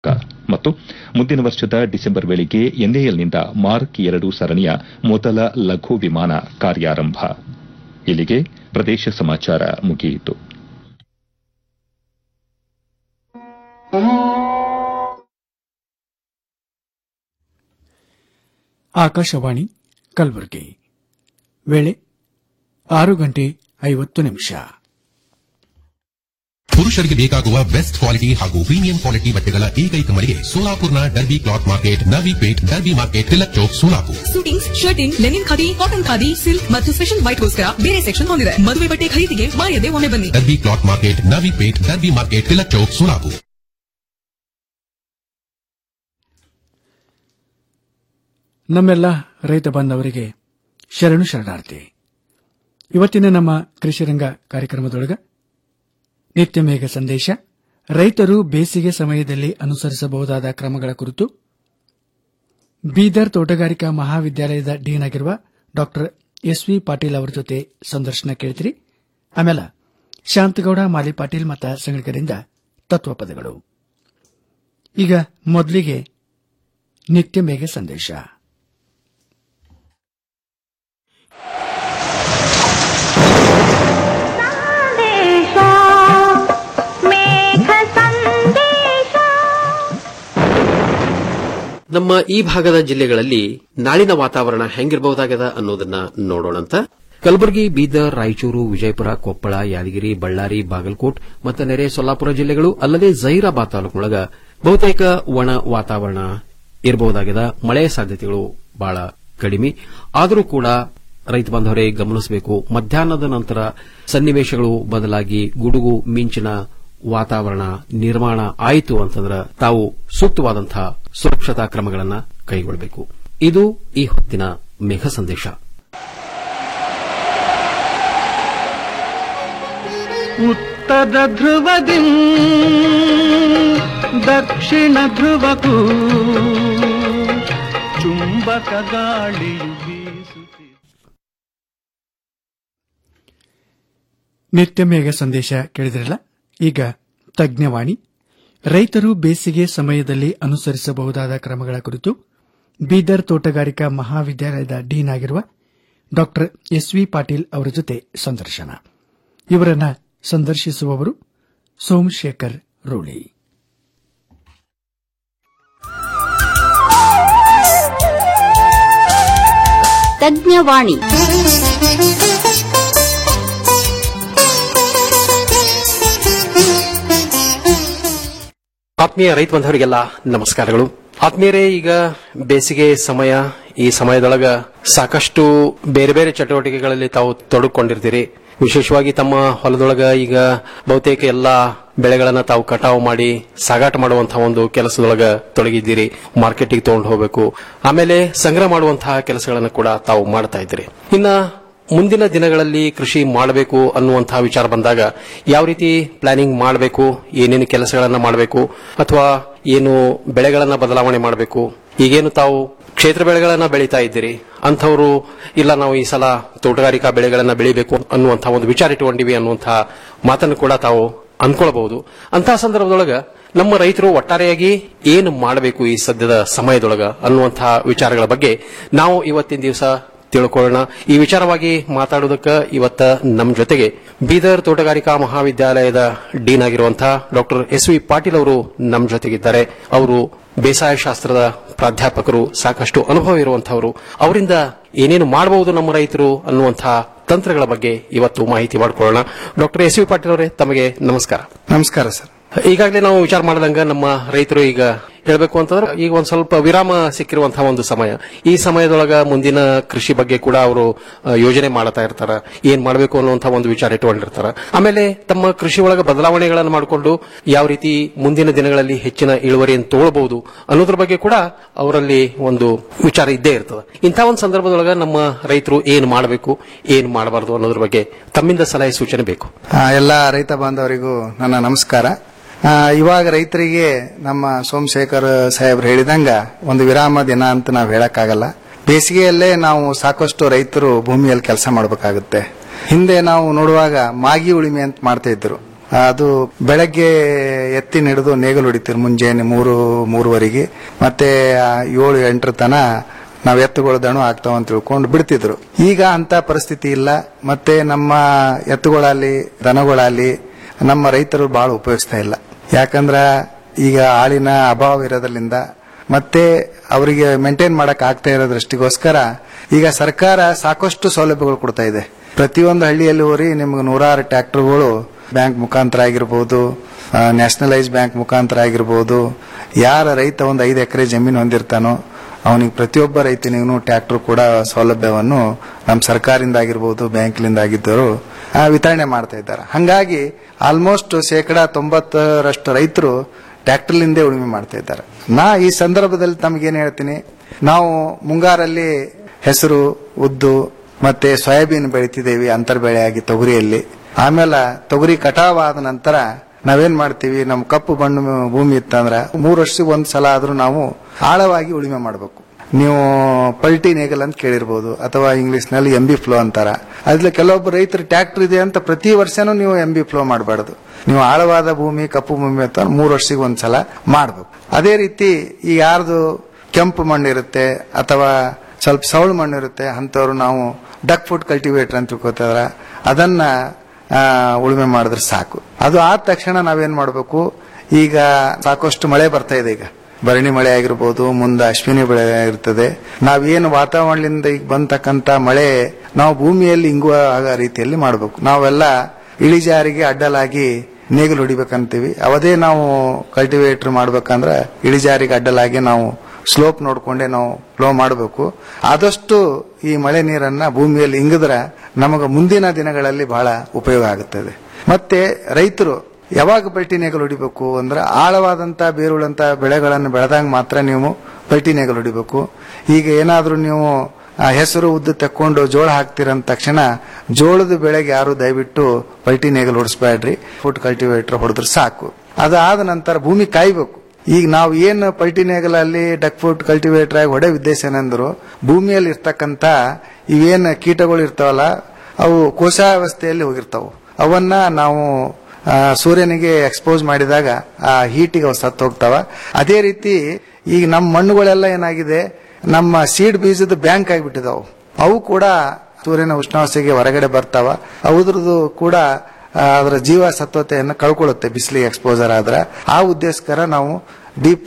ಮತ್ತು ಮುಂದಿನ ವರ್ಷದ ಡಿಸೆಂಬರ್ ವೇಳೆಗೆ ಎನ್ಎಎಲ್ನಿಂದ ಮಾರ್ಕ್ ಎರಡು ಸರಣಿಯ ಮೊದಲ ಲಘು ವಿಮಾನ ಕಾರ್ಯಾರಂಭ ಇಲ್ಲಿಗೆ ಪ್ರದೇಶ ಸಮಾಚಾರ ಮುಗಿಯಿತು ಆಕಾಶವಾಣಿ ಕಲಬುರಗಿ ವೇಳೆ ಆರು ಗಂಟೆ ಐವತ್ತು ನಿಮಿಷ ಪುರುಷರಿಗೆ ಬೇಕಾಗುವ ಬೆಸ್ಟ್ ಕ್ವಾಲಿಟಿ ಹಾಗೂ ಪ್ರೀಮಿಯಂ ಕ್ವಾಲಿಟಿ ಬಟ್ಟೆಗಳ ಏಕೈಕ ಮಳಿಗೆ ಸೋಲಾಪುರ್ನ Derby cloth market Navi Peth Derby market Tilak Chowk Solapur suitings shirting linen khadi cotton khadi silk ಮತ್ತು ಸ್ಪೆಷಲ್ ವೈಟ್ಗೋಸ್ಕರ ಬೇರೆ ಸೆಕ್ಷನ್ ಹೊಂದಿದೆ ಮದುವೆ ಬಟ್ಟೆ ಖರೀದಿಗೆ ಮಾಯದೆ ಒಮ್ಮೆ ಬನ್ನಿ Derby cloth market Navi Peth Derby market Tilak Chowk Solapur ನಮ್ಮೆಲ್ಲ ರೈತ ಬಾಂಧವರಿಗೆ ಶರಣು ಶರಣಾರ್ಥಿ ಇವತ್ತಿನ ನಮ್ಮ ಕೃಷಿರಂಗ ಕಾರ್ಯಕ್ರಮದೊಳಗ ನಿತ್ಯ ಮೇಘ ಸಂದೇಶ ರೈತರು ಬೇಸಿಗೆ ಸಮಯದಲ್ಲಿ ಅನುಸರಿಸಬಹುದಾದ ಕ್ರಮಗಳ ಕುರಿತು ಬೀದರ್ ತೋಟಗಾರಿಕಾ ಮಹಾವಿದ್ಯಾಲಯದ ಡೀನ್ ಆಗಿರುವ ಡಾ ಎಸ್ವಿ ಪಾಟೀಲ್ ಅವರ ಜೊತೆ ಸಂದರ್ಶನ ಕೇಳ್ತಿರಿ ಆಮೇಲೆ ಶಾಂತಗೌಡ ಮಾಲಿ ಪಾಟೀಲ್ ಮತ್ತು ಸಂಗಡಿಗರಿಂದ ತತ್ವಪದಗಳು ಈಗ ಮೊದಲಿಗೆ ನಿತ್ಯ ಮೇಘ ಸಂದೇಶ ಸಂದೇಶ ಮೇಘ ಸಂದೇಶ ನಮ್ಮ ಈ ಭಾಗದ ಜಿಲ್ಲೆಗಳಲ್ಲಿ ನಾಳಿನ ವಾತಾವರಣ ಹೆಂಗಿರಬಹುದಾಗದ ಅನ್ನೋದನ್ನ ನೋಡೋಣಂತ ಕಲಬುರಗಿ ಬೀದರ್ ರಾಯಚೂರು ವಿಜಯಪುರ ಕೊಪ್ಪಳ ಯಾದಗಿರಿ ಬಳ್ಳಾರಿ ಬಾಗಲಕೋಟ್ ಮತ್ತು ನೆರೆ ಸೊಲ್ಲಾಪುರ ಜಿಲ್ಲೆಗಳು ಅಲ್ಲದೆ ಜಹೀರಾಬಾದ್ ತಾಲೂಕಿನೊಳಗ ಬಹುತೇಕ ಒಣ ವಾತಾವರಣ ಇರಬಹುದಾಗದ ಮಳೆ ಸಾಧ್ಯತೆಗಳು ಬಹಳ ಕಡಿಮೆ ಆದರೂ ಕೂಡ ರೈತ ಬಾಂಧವರೇ ಗಮನಿಸಬೇಕು ಮಧ್ಯಾಹ್ನದ ನಂತರ ಸನ್ನಿವೇಶಗಳು ಬದಲಾಗಿ ಗುಡುಗು ಮಿಂಚಿನ ವಾತಾವರಣ ನಿರ್ಮಾಣ ಆಯಿತು ಅಂತಂದ್ರೆ ತಾವು ಸೂಕ್ತವಾದಂತಹ ಸುರಕ್ಷತಾ ಕ್ರಮಗಳನ್ನು ಕೈಗೊಳ್ಳಬೇಕು ಇದು ಈ ಹೊತ್ತಿನ ಮೇಘ ಸಂದೇಶ ಉತ್ತರ ಧ್ರುವದಿ ದಕ್ಷಿಣ ಧ್ರುವಕ್ಕೂ ಚುಂಬಕ ಗಾಳಿಯು ಬೀಸುತ್ತಿದೆ ನಿತ್ಯ ಮೇಘ ಸಂದೇಶ ಕೇಳಿದ್ರಲ್ಲ ಈಗ ತಜ್ಞವಾಣಿ ರೈತರು ಬೇಸಿಗೆ ಸಮಯದಲ್ಲಿ ಅನುಸರಿಸಬಹುದಾದ ಕ್ರಮಗಳ ಕುರಿತು ಬೀದರ್ ತೋಟಗಾರಿಕಾ ಮಹಾವಿದ್ಯಾಲಯದ ಡೀನ್ ಆಗಿರುವ ಡಾ ಎಸ್ವಿ ಪಾಟೀಲ್ ಅವರ ಜೊತೆ ಸಂದರ್ಶನ ಇವರನ್ನ ಸಂದರ್ಶಿಸುವವರು ಸೋಮಶೇಖರ್ ರೂಳಿ ತಜ್ಞವಾಣಿ ಆತ್ಮೀಯ ರೈತ ಬಾಂಧವರಿಗೆಲ್ಲ ನಮಸ್ಕಾರಗಳು ಆತ್ಮೀಯರೇ ಈಗ ಬೇಸಿಗೆ ಸಮಯ ಈ ಸಮಯದೊಳಗ ಸಾಕಷ್ಟು ಬೇರೆ ಬೇರೆ ಚಟುವಟಿಕೆಗಳಲ್ಲಿ ತಾವು ತೊಡಗಿಕೊಂಡಿರ್ತೀರಿ ವಿಶೇಷವಾಗಿ ತಮ್ಮ ಹೊಲದೊಳಗ ಈಗ ಬಹುತೇಕ ಎಲ್ಲಾ ಬೆಳೆಗಳನ್ನ ತಾವು ಕಟಾವು ಮಾಡಿ ಸಾಗಾಟ ಮಾಡುವಂತಹ ಒಂದು ಕೆಲಸದೊಳಗ ತೊಡಗಿದ್ದೀರಿ ಮಾರ್ಕೆಟಿಗೆ ತಗೊಂಡು ಹೋಗಬೇಕು ಆಮೇಲೆ ಸಂಗ್ರಹ ಮಾಡುವಂತಹ ಕೆಲಸಗಳನ್ನು ಕೂಡ ತಾವು ಮಾಡ್ತಾ ಇದ್ದೀರಿ ಇನ್ನ ಮುಂದಿನ ದಿನಗಳಲ್ಲಿ ಕೃಷಿ ಮಾಡಬೇಕು ಅನ್ನುವಂತಹ ವಿಚಾರ ಬಂದಾಗ ಯಾವ ರೀತಿ ಪ್ಲಾನಿಂಗ್ ಮಾಡಬೇಕು ಏನೇನು ಕೆಲಸಗಳನ್ನ ಮಾಡಬೇಕು ಅಥವಾ ಏನು ಬೆಳೆಗಳನ್ನ ಬದಲಾವಣೆ ಮಾಡಬೇಕು ಈಗೇನು ತಾವು ಕ್ಷೇತ್ರ ಬೆಳೆಗಳನ್ನ ಬೆಳೀತಾ ಇದ್ದೀರಿ ಅಂಥವರು ಇಲ್ಲ ನಾವು ಈ ಸಲ ತೋಟಗಾರಿಕಾ ಬೆಳೆಗಳನ್ನ ಬೆಳಿಬೇಕು ಅನ್ನುವಂತಹ ಒಂದು ವಿಚಾರ ಇಟ್ಟುಕೊಂಡಿವಿ ಅನ್ನುವಂತಹ ಮಾತನ್ನು ಕೂಡ ತಾವು ಅನ್ಕೊಳ್ಬಹುದು ಅಂತಹ ಸಂದರ್ಭದೊಳಗ ನಮ್ಮ ರೈತರು ಒಟ್ಟಾರೆಯಾಗಿ ಏನು ಮಾಡಬೇಕು ಈ ಸದ್ಯದ ಸಮಯದೊಳಗ ಅನ್ನುವಂತಹ ವಿಚಾರಗಳ ಬಗ್ಗೆ ನಾವು ಇವತ್ತಿನ ದಿವಸ ತಿಳ್ಕೊಳ್ಳೋಣ ಈ ವಿಚಾರವಾಗಿ ಮಾತಾಡೋದಕ್ಕೆ ಇವತ್ತ ನಮ್ಮ ಜೊತೆಗೆ ಬೀದರ್ ತೋಟಗಾರಿಕಾ ಮಹಾವಿದ್ಯಾಲಯದ ಡೀನ್ ಆಗಿರುವಂತಹ ಡಾಕ್ಟರ್ ಎಸ್ ವಿ ಪಾಟೀಲ್ ಅವರು ನಮ್ಮ ಜೊತೆಗಿದ್ದಾರೆ ಅವರು ಬೇಸಾಯ ಶಾಸ್ತ್ರದ ಪ್ರಾಧ್ಯಾಪಕರು ಸಾಕಷ್ಟು ಅನುಭವ ಇರುವಂತಹವರು ಅವರಿಂದ ಏನೇನು ಮಾಡಬಹುದು ನಮ್ಮ ರೈತರು ಅನ್ನುವಂತಹ ತಂತ್ರಗಳ ಬಗ್ಗೆ ಇವತ್ತು ಮಾಹಿತಿ ಮಾಡಿಕೊಳ್ಳೋಣ ಡಾಕ್ಟರ್ ಎಸ್ ವಿ ಪಾಟೀಲ್ ಅವರೇ ತಮಗೆ ನಮಸ್ಕಾರ ನಮಸ್ಕಾರ ಸರ್ ಈಗಾಗಲೇ ನಾವು ವಿಚಾರ ಮಾಡಿದಂಗ ನಮ್ಮ ರೈತರು ಈಗ ಹೇಳಬೇಕು ಅಂತಂದ್ರೆ ಈಗ ಒಂದ್ ಸ್ವಲ್ಪ ವಿರಾಮ ಸಿಕ್ಕಿರುವಂತಹ ಒಂದು ಸಮಯ ಈ ಸಮಯದೊಳಗ ಮುಂದಿನ ಕೃಷಿ ಬಗ್ಗೆ ಕೂಡ ಅವರು ಆ, ಯೋಜನೆ ಮಾಡ್ತಾ ಇರ್ತಾರ ಏನ್ ಮಾಡಬೇಕು ಅನ್ನುವಂತಹ ಒಂದು ವಿಚಾರ ಇಟ್ಕೊಂಡಿರ್ತಾರ ಆಮೇಲೆ ತಮ್ಮ ಕೃಷಿ ಒಳಗ ಬದಲಾವಣೆಗಳನ್ನು ಮಾಡಿಕೊಂಡು ಯಾವ ರೀತಿ ಮುಂದಿನ ದಿನಗಳಲ್ಲಿ ಹೆಚ್ಚಿನ ಇಳುವರಿಯನ್ನು ತಗೊಳ್ಬಹುದು ಅನ್ನೋದ್ರ ಬಗ್ಗೆ ಕೂಡ ಅವರಲ್ಲಿ ಒಂದು ವಿಚಾರ ಇದ್ದೇ ಇರ್ತದೆ ಇಂತಹ ಒಂದು ಸಂದರ್ಭದೊಳಗ ನಮ್ಮ ರೈತರು ಏನ್ ಮಾಡಬೇಕು ಏನ್ ಮಾಡಬಾರದು ಅನ್ನೋದ್ರ ಬಗ್ಗೆ ತಮ್ಮಿಂದ ಸಲಹೆ ಸೂಚನೆ ಬೇಕು ಆ, ಎಲ್ಲ ರೈತ ಬಾಂಧವರಿಗೂ ನನ್ನ ನಮಸ್ಕಾರ ಆ, ಇವಾಗ ರೈತರಿಗೆ ನಮ್ಮ ಸೋಮಶೇಖರ್ ಸಾಹೇಬ್ರು ಹೇಳಿದಂಗ ಒಂದು ವಿರಾಮ ದಿನ ಅಂತ ನಾವು ಹೇಳಕ್ಕಾಗಲ್ಲ ಬೇಸಿಗೆಯಲ್ಲೇ ನಾವು ಸಾಕಷ್ಟು ರೈತರು ಭೂಮಿಯಲ್ಲಿ ಕೆಲಸ ಮಾಡಬೇಕಾಗುತ್ತೆ ಹಿಂದೆ ನಾವು ನೋಡುವಾಗ ಮಾಗಿ ಉಳಿಮೆ ಅಂತ ಮಾಡ್ತಾ ಇದ್ರು ಅದು ಬೆಳಗ್ಗೆ ಎತ್ತಿ ಹಿಡಿದು ನೇಗಲು ಹೊಡಿತೀರಿ ಮುಂಜಾನೆ ಮೂರು ಮೂರುವರೆಗೆ ಮತ್ತೆ ಆ ಏಳು ಎಂಟರ ತನ ನಾವು ಎತ್ತುಗಳು ದಣು ಆಗ್ತಾವ ಅಂತ ತಿಳ್ಕೊಂಡು ಬಿಡ್ತಿದ್ರು ಈಗ ಅಂತ ಪರಿಸ್ಥಿತಿ ಇಲ್ಲ ಮತ್ತೆ ನಮ್ಮ ಎತ್ತುಗಳಲ್ಲಿ ದನಗಳಲ್ಲಿ ನಮ್ಮ ರೈತರು ಬಹಳ ಉಪಯೋಗಿಸ್ತಾ ಇಲ್ಲ ಯಾಕಂದ್ರ ಈಗ ಆಳಿನ ಅಭಾವ ಇರೋದ್ರಿಂದ ಮತ್ತೆ ಅವರಿಗೆ ಮೇಂಟೈನ್ ಮಾಡಕ್ ಆಗ್ತಾ ಇರೋ ದೃಷ್ಟಿಗೋಸ್ಕರ ಈಗ ಸರ್ಕಾರ ಸಾಕಷ್ಟು ಸೌಲಭ್ಯಗಳು ಕೊಡ್ತಾ ಇದೆ ಪ್ರತಿಯೊಂದು ಹಳ್ಳಿಯಲ್ಲಿ ಹೋರಿ ನಿಮ್ಗೆ ನೂರಾರು ಟ್ರ್ಯಾಕ್ಟರ್ಗಳು ಬ್ಯಾಂಕ್ ಮುಖಾಂತರ ಆಗಿರ್ಬೋದು ನ್ಯಾಷನಲೈಸ್ ಬ್ಯಾಂಕ್ ಮುಖಾಂತರ ಆಗಿರ್ಬೋದು ಯಾರ ರೈತ ಒಂದು ಐದು ಎಕರೆ ಜಮೀನು ಹೊಂದಿರ್ತಾನೋ ಅವನಿಗೆ ಪ್ರತಿಯೊಬ್ಬ ರೈತನಿಗೂ ಟ್ರ್ಯಾಕ್ಟರ್ ಕೂಡ ಸೌಲಭ್ಯವನ್ನು ನಮ್ಮ ಸರ್ಕಾರದಿಂದ ಆಗಿರ್ಬೋದು ಬ್ಯಾಂಕ್ಲಿಂದ ಆಗಿದ್ದರು ಆ, ವಿತರಣೆ ಮಾಡ್ತಾ ಇದ್ದಾರೆ ಹಂಗಾಗಿ ಆಲ್ಮೋಸ್ಟ್ ಶೇಕಡ ತೊಂಬತ್ತರಷ್ಟು ರೈತರು ಟ್ರ್ಯಾಕ್ಟರ್ಲಿಂದೇ ಉಳುಮೆ ಮಾಡ್ತಾ ಇದ್ದಾರೆ ನಾ ಈ ಸಂದರ್ಭದಲ್ಲಿ ತಮಗೇನು ಹೇಳ್ತೀನಿ ನಾವು ಮುಂಗಾರಲ್ಲಿ ಹೆಸರು ಉದ್ದು ಮತ್ತೆ ಸೋಯಾಬೀನ್ ಬೆಳಿತಿದ್ದೇವೆ ಅಂತರ್ ಬೆಳೆಯಾಗಿ ತೊಗರಿಯಲ್ಲಿ ಆಮೇಲೆ ತೊಗರಿ ಕಟಾವ್ ಆದ ನಂತರ ನಾವೇನ್ ಮಾಡ್ತೀವಿ ನಮ್ಮ ಕಪ್ಪು ಬಣ್ಣ ಭೂಮಿ ಇತ್ತಂದ್ರ ಮೂರು ವರ್ಷಕ್ಕೆ ಒಂದ್ ಸಲ ಆದ್ರೂ ನಾವು ಆಳವಾಗಿ ಉಳುಮೆ ಮಾಡಬೇಕು ನೀವು ಪಲ್ಟಿ ನೇಗಲ್ ಅಂತ ಕೇಳಿರ್ಬೋದು ಅಥವಾ ಇಂಗ್ಲಿಷ್ ನಲ್ಲಿ ಎಂ ಬಿ ಫ್ಲೋ ಅಂತಾರ ಅದ್ರಲ್ಲಿ ಕೆಲವೊಬ್ಬರು ರೈತರು ಟ್ರ್ಯಾಕ್ಟರ್ ಇದೆ ಅಂತ ಪ್ರತಿ ವರ್ಷನೂ ನೀವು ಎಂ ಬಿ ಫ್ಲೋ ಮಾಡಬಾರ್ದು ನೀವು ಆಳವಾದ ಭೂಮಿ ಕಪ್ಪು ಭೂಮಿ ಅಂತ ಮೂರು ವರ್ಷಕ್ಕೆ ಒಂದ್ಸಲ ಮಾಡಬೇಕು ಅದೇ ರೀತಿ ಈ ಯಾರ್ದು ಕೆಂಪು ಮಣ್ಣು ಇರುತ್ತೆ ಅಥವಾ ಸ್ವಲ್ಪ ಸೌಳು ಮಣ್ಣು ಇರುತ್ತೆ ಅಂಥವ್ರು ನಾವು ಡಕ್ ಫುಡ್ ಕಲ್ಟಿವೇಟರ್ ಅಂತ ತಿಳ್ಕೊತಾರ ಅದನ್ನ ಆ, ಉಳುಮೆ ಮಾಡಿದ್ರೆ ಸಾಕು ಅದು ಆದ ತಕ್ಷಣ ನಾವೇನ್ ಮಾಡಬೇಕು ಈಗ ಸಾಕಷ್ಟು ಮಳೆ ಬರ್ತಾ ಇದೆ ಈಗ ಭರಣಿ ಮಳೆ ಆಗಿರ್ಬೋದು ಮುಂದೆ ಅಶ್ವಿನಿ ಬೆಳೆ ಇರ್ತದೆ ನಾವೇನು ವಾತಾವರಣದಿಂದ ಈಗ ಬಂತಕ್ಕಂತ ಮಳೆ ನಾವು ಭೂಮಿಯಲ್ಲಿ ಇಂಗುವ ಆಗ ರೀತಿಯಲ್ಲಿ ಮಾಡಬೇಕು ನಾವೆಲ್ಲ ಇಳಿಜಾರಿಗೆ ಅಡ್ಡಲಾಗಿ ನೇಗಿಲು ಹೊಡಿಬೇಕಂತೀವಿ ಅವದೇ ನಾವು ಕಲ್ಟಿವೇಟರ್ ಮಾಡ್ಬೇಕಂದ್ರೆ ಇಳಿಜಾರಿಗೆ ಅಡ್ಡಲಾಗಿ ನಾವು ಸ್ಲೋಪ್ ನೋಡ್ಕೊಂಡೆ ನಾವು ಫ್ಲೋ ಮಾಡಬೇಕು ಆದಷ್ಟು ಈ ಮಳೆ ನೀರನ್ನ ಭೂಮಿಯಲ್ಲಿ ಇಂಗಿದ್ರೆ ನಮಗೆ ಮುಂದಿನ ದಿನಗಳಲ್ಲಿ ಬಹಳ ಉಪಯೋಗ ಆಗುತ್ತದೆ ಮತ್ತೆ ರೈತರು ಯಾವಾಗ ಪಲ್ಟಿ ನೇಗಲು ಹೊಡಿಬೇಕು ಅಂದ್ರೆ ಆಳವಾದಂತ ಬೇರುಳಂತ ಬೆಳೆಗಳನ್ನು ಬೆಳೆದಾಗ ಮಾತ್ರ ನೀವು ಪಲ್ಟಿ ನೇಗಲು ಹೊಡಿಬೇಕು ಈಗ ಏನಾದ್ರೂ ನೀವು ಆ ಹೆಸರು ಉದ್ದು ತಕ್ಕೊಂಡು ಜೋಳ ಹಾಕ್ತಿರಂದ ತಕ್ಷಣ ಜೋಳದ ಬೆಳೆಗೆ ಯಾರು ದಯವಿಟ್ಟು ಪಲ್ಟಿ ನೇಗಲು ಹೊಡಿಸ್ಬೇಡ್ರಿ ಫುಡ್ ಕಲ್ಟಿವೇಟರ್ ಹೊಡೆದ್ರೆ ಸಾಕು ಅದಾದ ನಂತರ ಭೂಮಿ ಕಾಯ್ಬೇಕು ಈಗ ನಾವು ಏನು ಪಲ್ಟಿ ನೇಗಲಲ್ಲಿ ಡಕ್ ಫುಡ್ ಕಲ್ಟಿವೇಟರ್ ಆಗಿ ಹೊಡೆ ಉದ್ದೇಶ ಏನಂದ್ರು ಭೂಮಿಯಲ್ಲಿ ಇರ್ತಕ್ಕಂತ ಇವೇನ್ ಕೀಟಗಳು ಇರ್ತಾವಲ್ಲ ಅವು ಕೋಶಾವಸ್ಥೆಯಲ್ಲಿ ಹೋಗಿರ್ತಾವು ಅವನ್ನ ನಾವು ಆ, ಸೂರ್ಯನಿಗೆ ಎಕ್ಸ್ಪೋಸ್ ಮಾಡಿದಾಗ ಆ ಹೀಟಿಗೆ ಅವು ಸತ್ತು ಹೋಗ್ತಾವ ಅದೇ ರೀತಿ ಈಗ ನಮ್ಮ ಮಣ್ಣುಗಳೆಲ್ಲ ಏನಾಗಿದೆ ನಮ್ಮ ಸೀಡ್ ಬೀಜದ ಬ್ಯಾಂಕ್ ಆಗಿಬಿಟ್ಟಿದಾವು ಅವು ಕೂಡ ಸೂರ್ಯನ ಉಷ್ಣಾಂಶಕ್ಕೆ ಹೊರಗಡೆ ಬರ್ತಾವ ಅವುದ್ರದ್ದು ಕೂಡ ಆ, ಅದರ ಜೀವ ಸತ್ವತೆಯನ್ನು ಕಳ್ಕೊಳ್ಳುತ್ತೆ ಬಿಸಿಲಿಗೆ ಎಕ್ಸ್ಪೋಜರ್ ಆದ್ರೆ ಆ ಉದ್ದೇಶಕರ ನಾವು ಡೀಪ್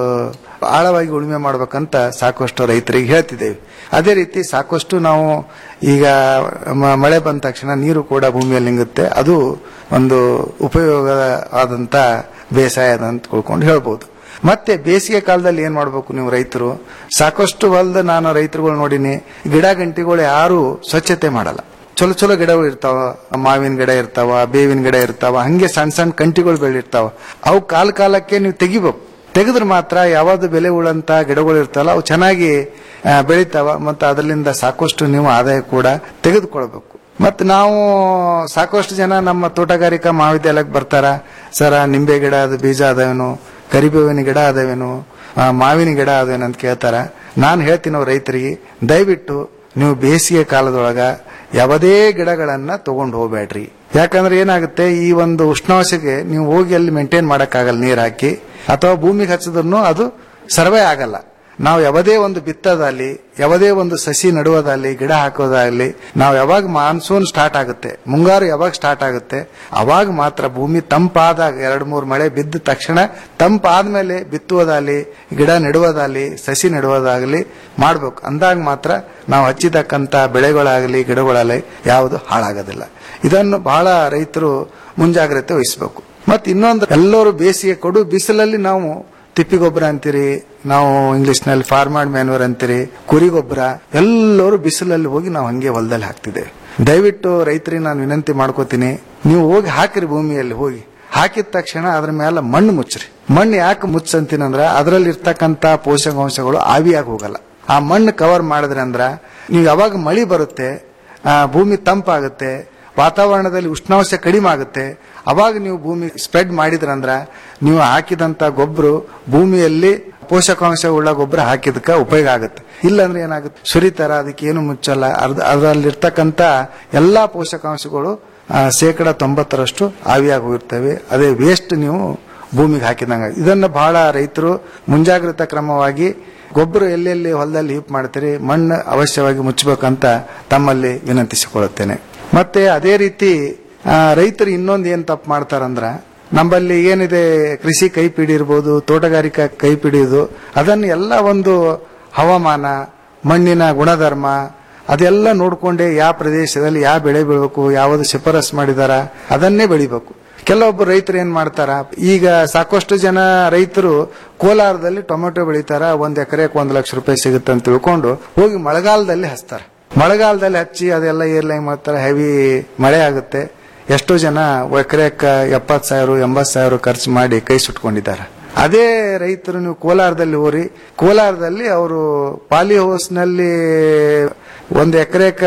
ಆಳವಾಗಿ ಉಳುಮೆ ಮಾಡ್ಬೇಕಂತ ಸಾಕಷ್ಟು ರೈತರಿಗೆ ಹೇಳ್ತಿದ್ದೇವೆ ಅದೇ ರೀತಿ ಸಾಕಷ್ಟು ನಾವು ಈಗ ಮ- ಮಳೆ ಬಂದ ತಕ್ಷಣ ನೀರು ಕೂಡ ಭೂಮಿಯಲ್ಲಿ ನಿಂಗುತ್ತೆ ಅದು ಒಂದು ಉಪಯೋಗ ಆದಂತ ಬೇಸಾಯ ಅಂತ ತಿಳ್ಕೊಂಡು ಹೇಳ್ಬೋದು ಮತ್ತೆ ಬೇಸಿಗೆ ಕಾಲದಲ್ಲಿ ಏನ್ ಮಾಡ್ಬೇಕು ನೀವು ರೈತರು ಸಾಕಷ್ಟು ಹೊಲದ ನಾನು ರೈತರುಗಳು ನೋಡಿನಿ ಗಿಡ ಗಂಟಿಗಳು ಯಾರು ಸ್ವಚ್ಛತೆ ಮಾಡಲ್ಲ ಚಲೋ ಚಲೋ ಗಿಡಗಳು ಇರ್ತಾವ ಮಾವಿನ ಗಿಡ ಇರ್ತಾವ ಬೇವಿನ ಗಿಡ ಇರ್ತಾವ ಹಂಗೆ ಸಣ್ಣ ಸಣ್ಣ ಕಂಟಿಗಳು ಬೆಳಿರ್ತಾವ ಅವು ಕಾಲ ಕಾಲಕ್ಕೆ ನೀವು ತೆಗಿಬೇಕು ತೆಗೆದ್ರೆ ಮಾತ್ರ ಯಾವ್ದು ಬೆಲೆ ಉಳ್ಳಂತ ಗಿಡಗಳು ಇರ್ತಾವಲ್ಲ ಅವು ಚೆನ್ನಾಗಿ ಆ, ಬೆಳಿತಾವ ಮತ್ತು ಅದರಿಂದ ಸಾಕಷ್ಟು ನೀವು ಆದಾಯ ಕೂಡ ತೆಗೆದುಕೊಳ್ಬೇಕು ಮತ್ತು ನಾವು ಸಾಕಷ್ಟು ಜನ ನಮ್ಮ ತೋಟಗಾರಿಕಾ ಮಹಾವಿದ್ಯಾಲಯಕ್ಕೆ ಬರ್ತಾರ ಸರ ನಿಂಬೆ ಗಿಡ ಅದು ಬೀಜ ಅದಾವೇನು ಕರಿಬೇವಿನ ಗಿಡ ಅದಾವೇನು ಆ, ಮಾವಿನ ಗಿಡ ಅದಾವೇನು ಅಂತ ಕೇಳ್ತಾರ ನಾನು ಹೇಳ್ತೀನಿ ಅವ್ರ ರೈತರಿಗೆ ದಯವಿಟ್ಟು ನೀವು ಬೇಸಿಗೆ ಕಾಲದೊಳಗ ಯಾವುದೇ ಗಿಡಗಳನ್ನ ತಗೊಂಡು ಹೋಗ್ಬೇಡ್ರಿ ಯಾಕಂದ್ರೆ ಏನಾಗುತ್ತೆ ಈ ಒಂದು ಉಷ್ಣಾಂಶಕ್ಕೆ ನೀವು ಹೋಗಿ ಅಲ್ಲಿ ಮೇಂಟೈನ್ ಮಾಡಕ್ಕಾಗಲ್ಲ ನೀರ್ ಹಾಕಿ ಅಥವಾ ಭೂಮಿಗೆ ಹಚ್ಚಿದ್ರು ಅದು ಸರ್ವೆ ಆಗಲ್ಲ ನಾವು ಯಾವುದೇ ಒಂದು ಬಿತ್ತದಲ್ಲಿ ಯಾವುದೇ ಒಂದು ಸಸಿ ನಡುವುದಾಗ್ಲಿ ಗಿಡ ಹಾಕೋದಾಗ್ಲಿ ನಾವು ಯಾವಾಗ ಮಾನ್ಸೂನ್ ಸ್ಟಾರ್ಟ್ ಆಗುತ್ತೆ ಮುಂಗಾರು ಯಾವಾಗ ಸ್ಟಾರ್ಟ್ ಆಗುತ್ತೆ ಅವಾಗ ಮಾತ್ರ ಭೂಮಿ ತಂಪಾದಾಗ ಎರಡು ಮೂರು ಮಳೆ ಬಿದ್ದ ತಕ್ಷಣ ತಂಪಾದ್ಮೇಲೆ ಬಿತ್ತುವುದಾಗ್ಲಿ ಗಿಡ ನೆಡುವುದಾಗ್ಲಿ ಸಸಿ ನೆಡುವುದಾಗ್ಲಿ ಮಾಡ್ಬೇಕು ಅಂದಾಗ ಮಾತ್ರ ನಾವು ಹಚ್ಚಿದಕ್ಕಂತ ಬೆಳೆಗಳಾಗಲಿ ಗಿಡಗಳಾಗಲಿ ಯಾವುದು ಹಾಳಾಗೋದಿಲ್ಲ ಇದನ್ನು ಬಹಳ ರೈತರು ಮುಂಜಾಗ್ರತೆ ವಹಿಸಬೇಕು ಮತ್ತೆ ಇನ್ನೊಂದು ಎಲ್ಲರೂ ಬೇಸಿಗೆ ಕೊಡು ಬಿಸಿಲಲ್ಲಿ ನಾವು ತಿಪ್ಪಿ ಗೊಬ್ಬರ ಅಂತೀರಿ ನಾವು ಇಂಗ್ಲಿಷ್ ನಲ್ಲಿ ಫಾರ್ಮಾಡ್ ಮ್ಯಾನ್ಯೂರ್ ಅಂತೀರಿ ಕುರಿ ಗೊಬ್ಬರ ಎಲ್ಲರೂ ಬಿಸಿಲಲ್ಲಿ ಹೋಗಿ ನಾವು ಹಂಗೆ ಹೊಲದಲ್ಲಿ ಹಾಕ್ತಿದ್ದೇವೆ ದಯವಿಟ್ಟು ರೈತರಿಗೆ ನಾನು ವಿನಂತಿ ಮಾಡ್ಕೋತೀನಿ ನೀವು ಹೋಗಿ ಹಾಕಿರಿ ಭೂಮಿಯಲ್ಲಿ ಹೋಗಿ ಹಾಕಿದ ತಕ್ಷಣ ಅದ್ರ ಮೇಲೆ ಮಣ್ಣು ಮುಚ್ಚ್ರಿ ಮಣ್ಣು ಯಾಕೆ ಮುಚ್ಚಂತೀನಂದ್ರ ಅದರಲ್ಲಿ ಇರ್ತಕ್ಕಂತ ಪೋಷಕಾಂಶಗಳು ಆವಿಯಾಗಿ ಹೋಗಲ್ಲ ಆ ಮಣ್ಣು ಕವರ್ ಮಾಡಿದ್ರೆ ಅಂದ್ರ ನೀವು ಯಾವಾಗ ಮಳಿ ಬರುತ್ತೆ ಆ, ಭೂಮಿ ತಂಪಾಗುತ್ತೆ ವಾತಾವರಣದಲ್ಲಿ ಉಷ್ಣಾಂಶ ಕಡಿಮೆ ಆಗುತ್ತೆ ಅವಾಗ ನೀವು ಭೂಮಿ ಸ್ಪ್ರೆಡ್ ಮಾಡಿದ್ರಂದ್ರ ನೀವು ಹಾಕಿದಂತ ಗೊಬ್ಬರ ಭೂಮಿಯಲ್ಲಿ ಪೋಷಕಾಂಶ ಉಳ್ಳ ಗೊಬ್ಬರ ಹಾಕಿದಕ್ಕ ಉಪಯೋಗ ಆಗುತ್ತೆ ಇಲ್ಲಾಂದ್ರೆ ಏನಾಗುತ್ತೆ ಸುರಿತಾರ ಅದಕ್ಕೆ ಏನು ಮುಚ್ಚಲ್ಲ ಅರ್ಧ ಅದರಲ್ಲಿರ್ತಕ್ಕಂತ ಎಲ್ಲಾ ಪೋಷಕಾಂಶಗಳು ಆ, ಶೇಕಡ ತೊಂಬತ್ತರಷ್ಟು ಆವಿಯಾಗಿ ಹೋಗಿರ್ತವೆ ಅದೇ ವೇಸ್ಟ್ ನೀವು ಭೂಮಿಗೆ ಹಾಕಿದಂಗ ಇದನ್ನ ಬಹಳ ರೈತರು ಮುಂಜಾಗ್ರತಾ ಕ್ರಮವಾಗಿ ಗೊಬ್ಬರ ಎಲ್ಲೆಲ್ಲಿ ಹೊಲದಲ್ಲಿ ಹೀಪ್ ಮಾಡ್ತೀರಿ ಮಣ್ಣು ಅವಶ್ಯವಾಗಿ ಮುಚ್ಚಬೇಕಂತ ತಮ್ಮಲ್ಲಿ ವಿನಂತಿಸಿಕೊಳ್ಳುತ್ತೇನೆ ಮತ್ತೆ ಅದೇ ರೀತಿ ಆ, ರೈತರು ಇನ್ನೊಂದು ಏನ್ ತಪ್ಪು ಮಾಡ್ತಾರಂದ್ರ ನಮ್ಮಲ್ಲಿ ಏನಿದೆ ಕೃಷಿ ಕೈಪಿಡಿ ಇರ್ಬೋದು ತೋಟಗಾರಿಕಾ ಕೈಪಿಡಿಯೋದು ಅದನ್ನು ಎಲ್ಲ ಒಂದು ಹವಾಮಾನ ಮಣ್ಣಿನ ಗುಣಧರ್ಮ ಅದೆಲ್ಲ ನೋಡ್ಕೊಂಡೆ ಯಾವ ಪ್ರದೇಶದಲ್ಲಿ ಯಾವ ಬೆಳೆ ಬೆಳಬೇಕು ಯಾವುದು ಶಿಫಾರಸ್ ಮಾಡಿದಾರ ಅದನ್ನೇ ಬೆಳಿಬೇಕು ಕೆಲವೊಬ್ಬರು ರೈತರು ಏನ್ ಮಾಡ್ತಾರ ಈಗ ಸಾಕಷ್ಟು ಜನ ರೈತರು ಕೋಲಾರದಲ್ಲಿ ಟೊಮೆಟೊ ಬೆಳಿತಾರ ಒಂದ್ ಎಕರೆಗೆ ಒಂದ್ ಲಕ್ಷ ರೂಪಾಯಿ ಸಿಗುತ್ತೆ ಅಂತ ತಿಳ್ಕೊಂಡು ಹೋಗಿ ಮಳೆಗಾಲದಲ್ಲಿ ಹಚ್ತಾರ ಮಳೆಗಾಲದಲ್ಲಿ ಹಚ್ಚಿ ಅದೆಲ್ಲ ಏರ್ಲೈನ್ ಮಾಡ್ತಾರೆ ಹೆವಿ ಮಳೆ ಆಗುತ್ತೆ ಎಷ್ಟೋ ಜನ ಎಕರೆಕ ಎಪ್ಪತ್ ಸಾವಿರ ಎಂಬತ್ ಸಾವಿರ ಖರ್ಚು ಮಾಡಿ ಕೈ ಸುಟ್ಕೊಂಡಿದ್ದಾರೆ ಅದೇ ರೈತರು ನೀವು ಕೋಲಾರದಲ್ಲಿ ಹೋರಿ ಕೋಲಾರದಲ್ಲಿ ಅವರು ಪಾಲಿ ಹೌಸ್ ನಲ್ಲಿ ಒಂದು ಎಕರೆಕ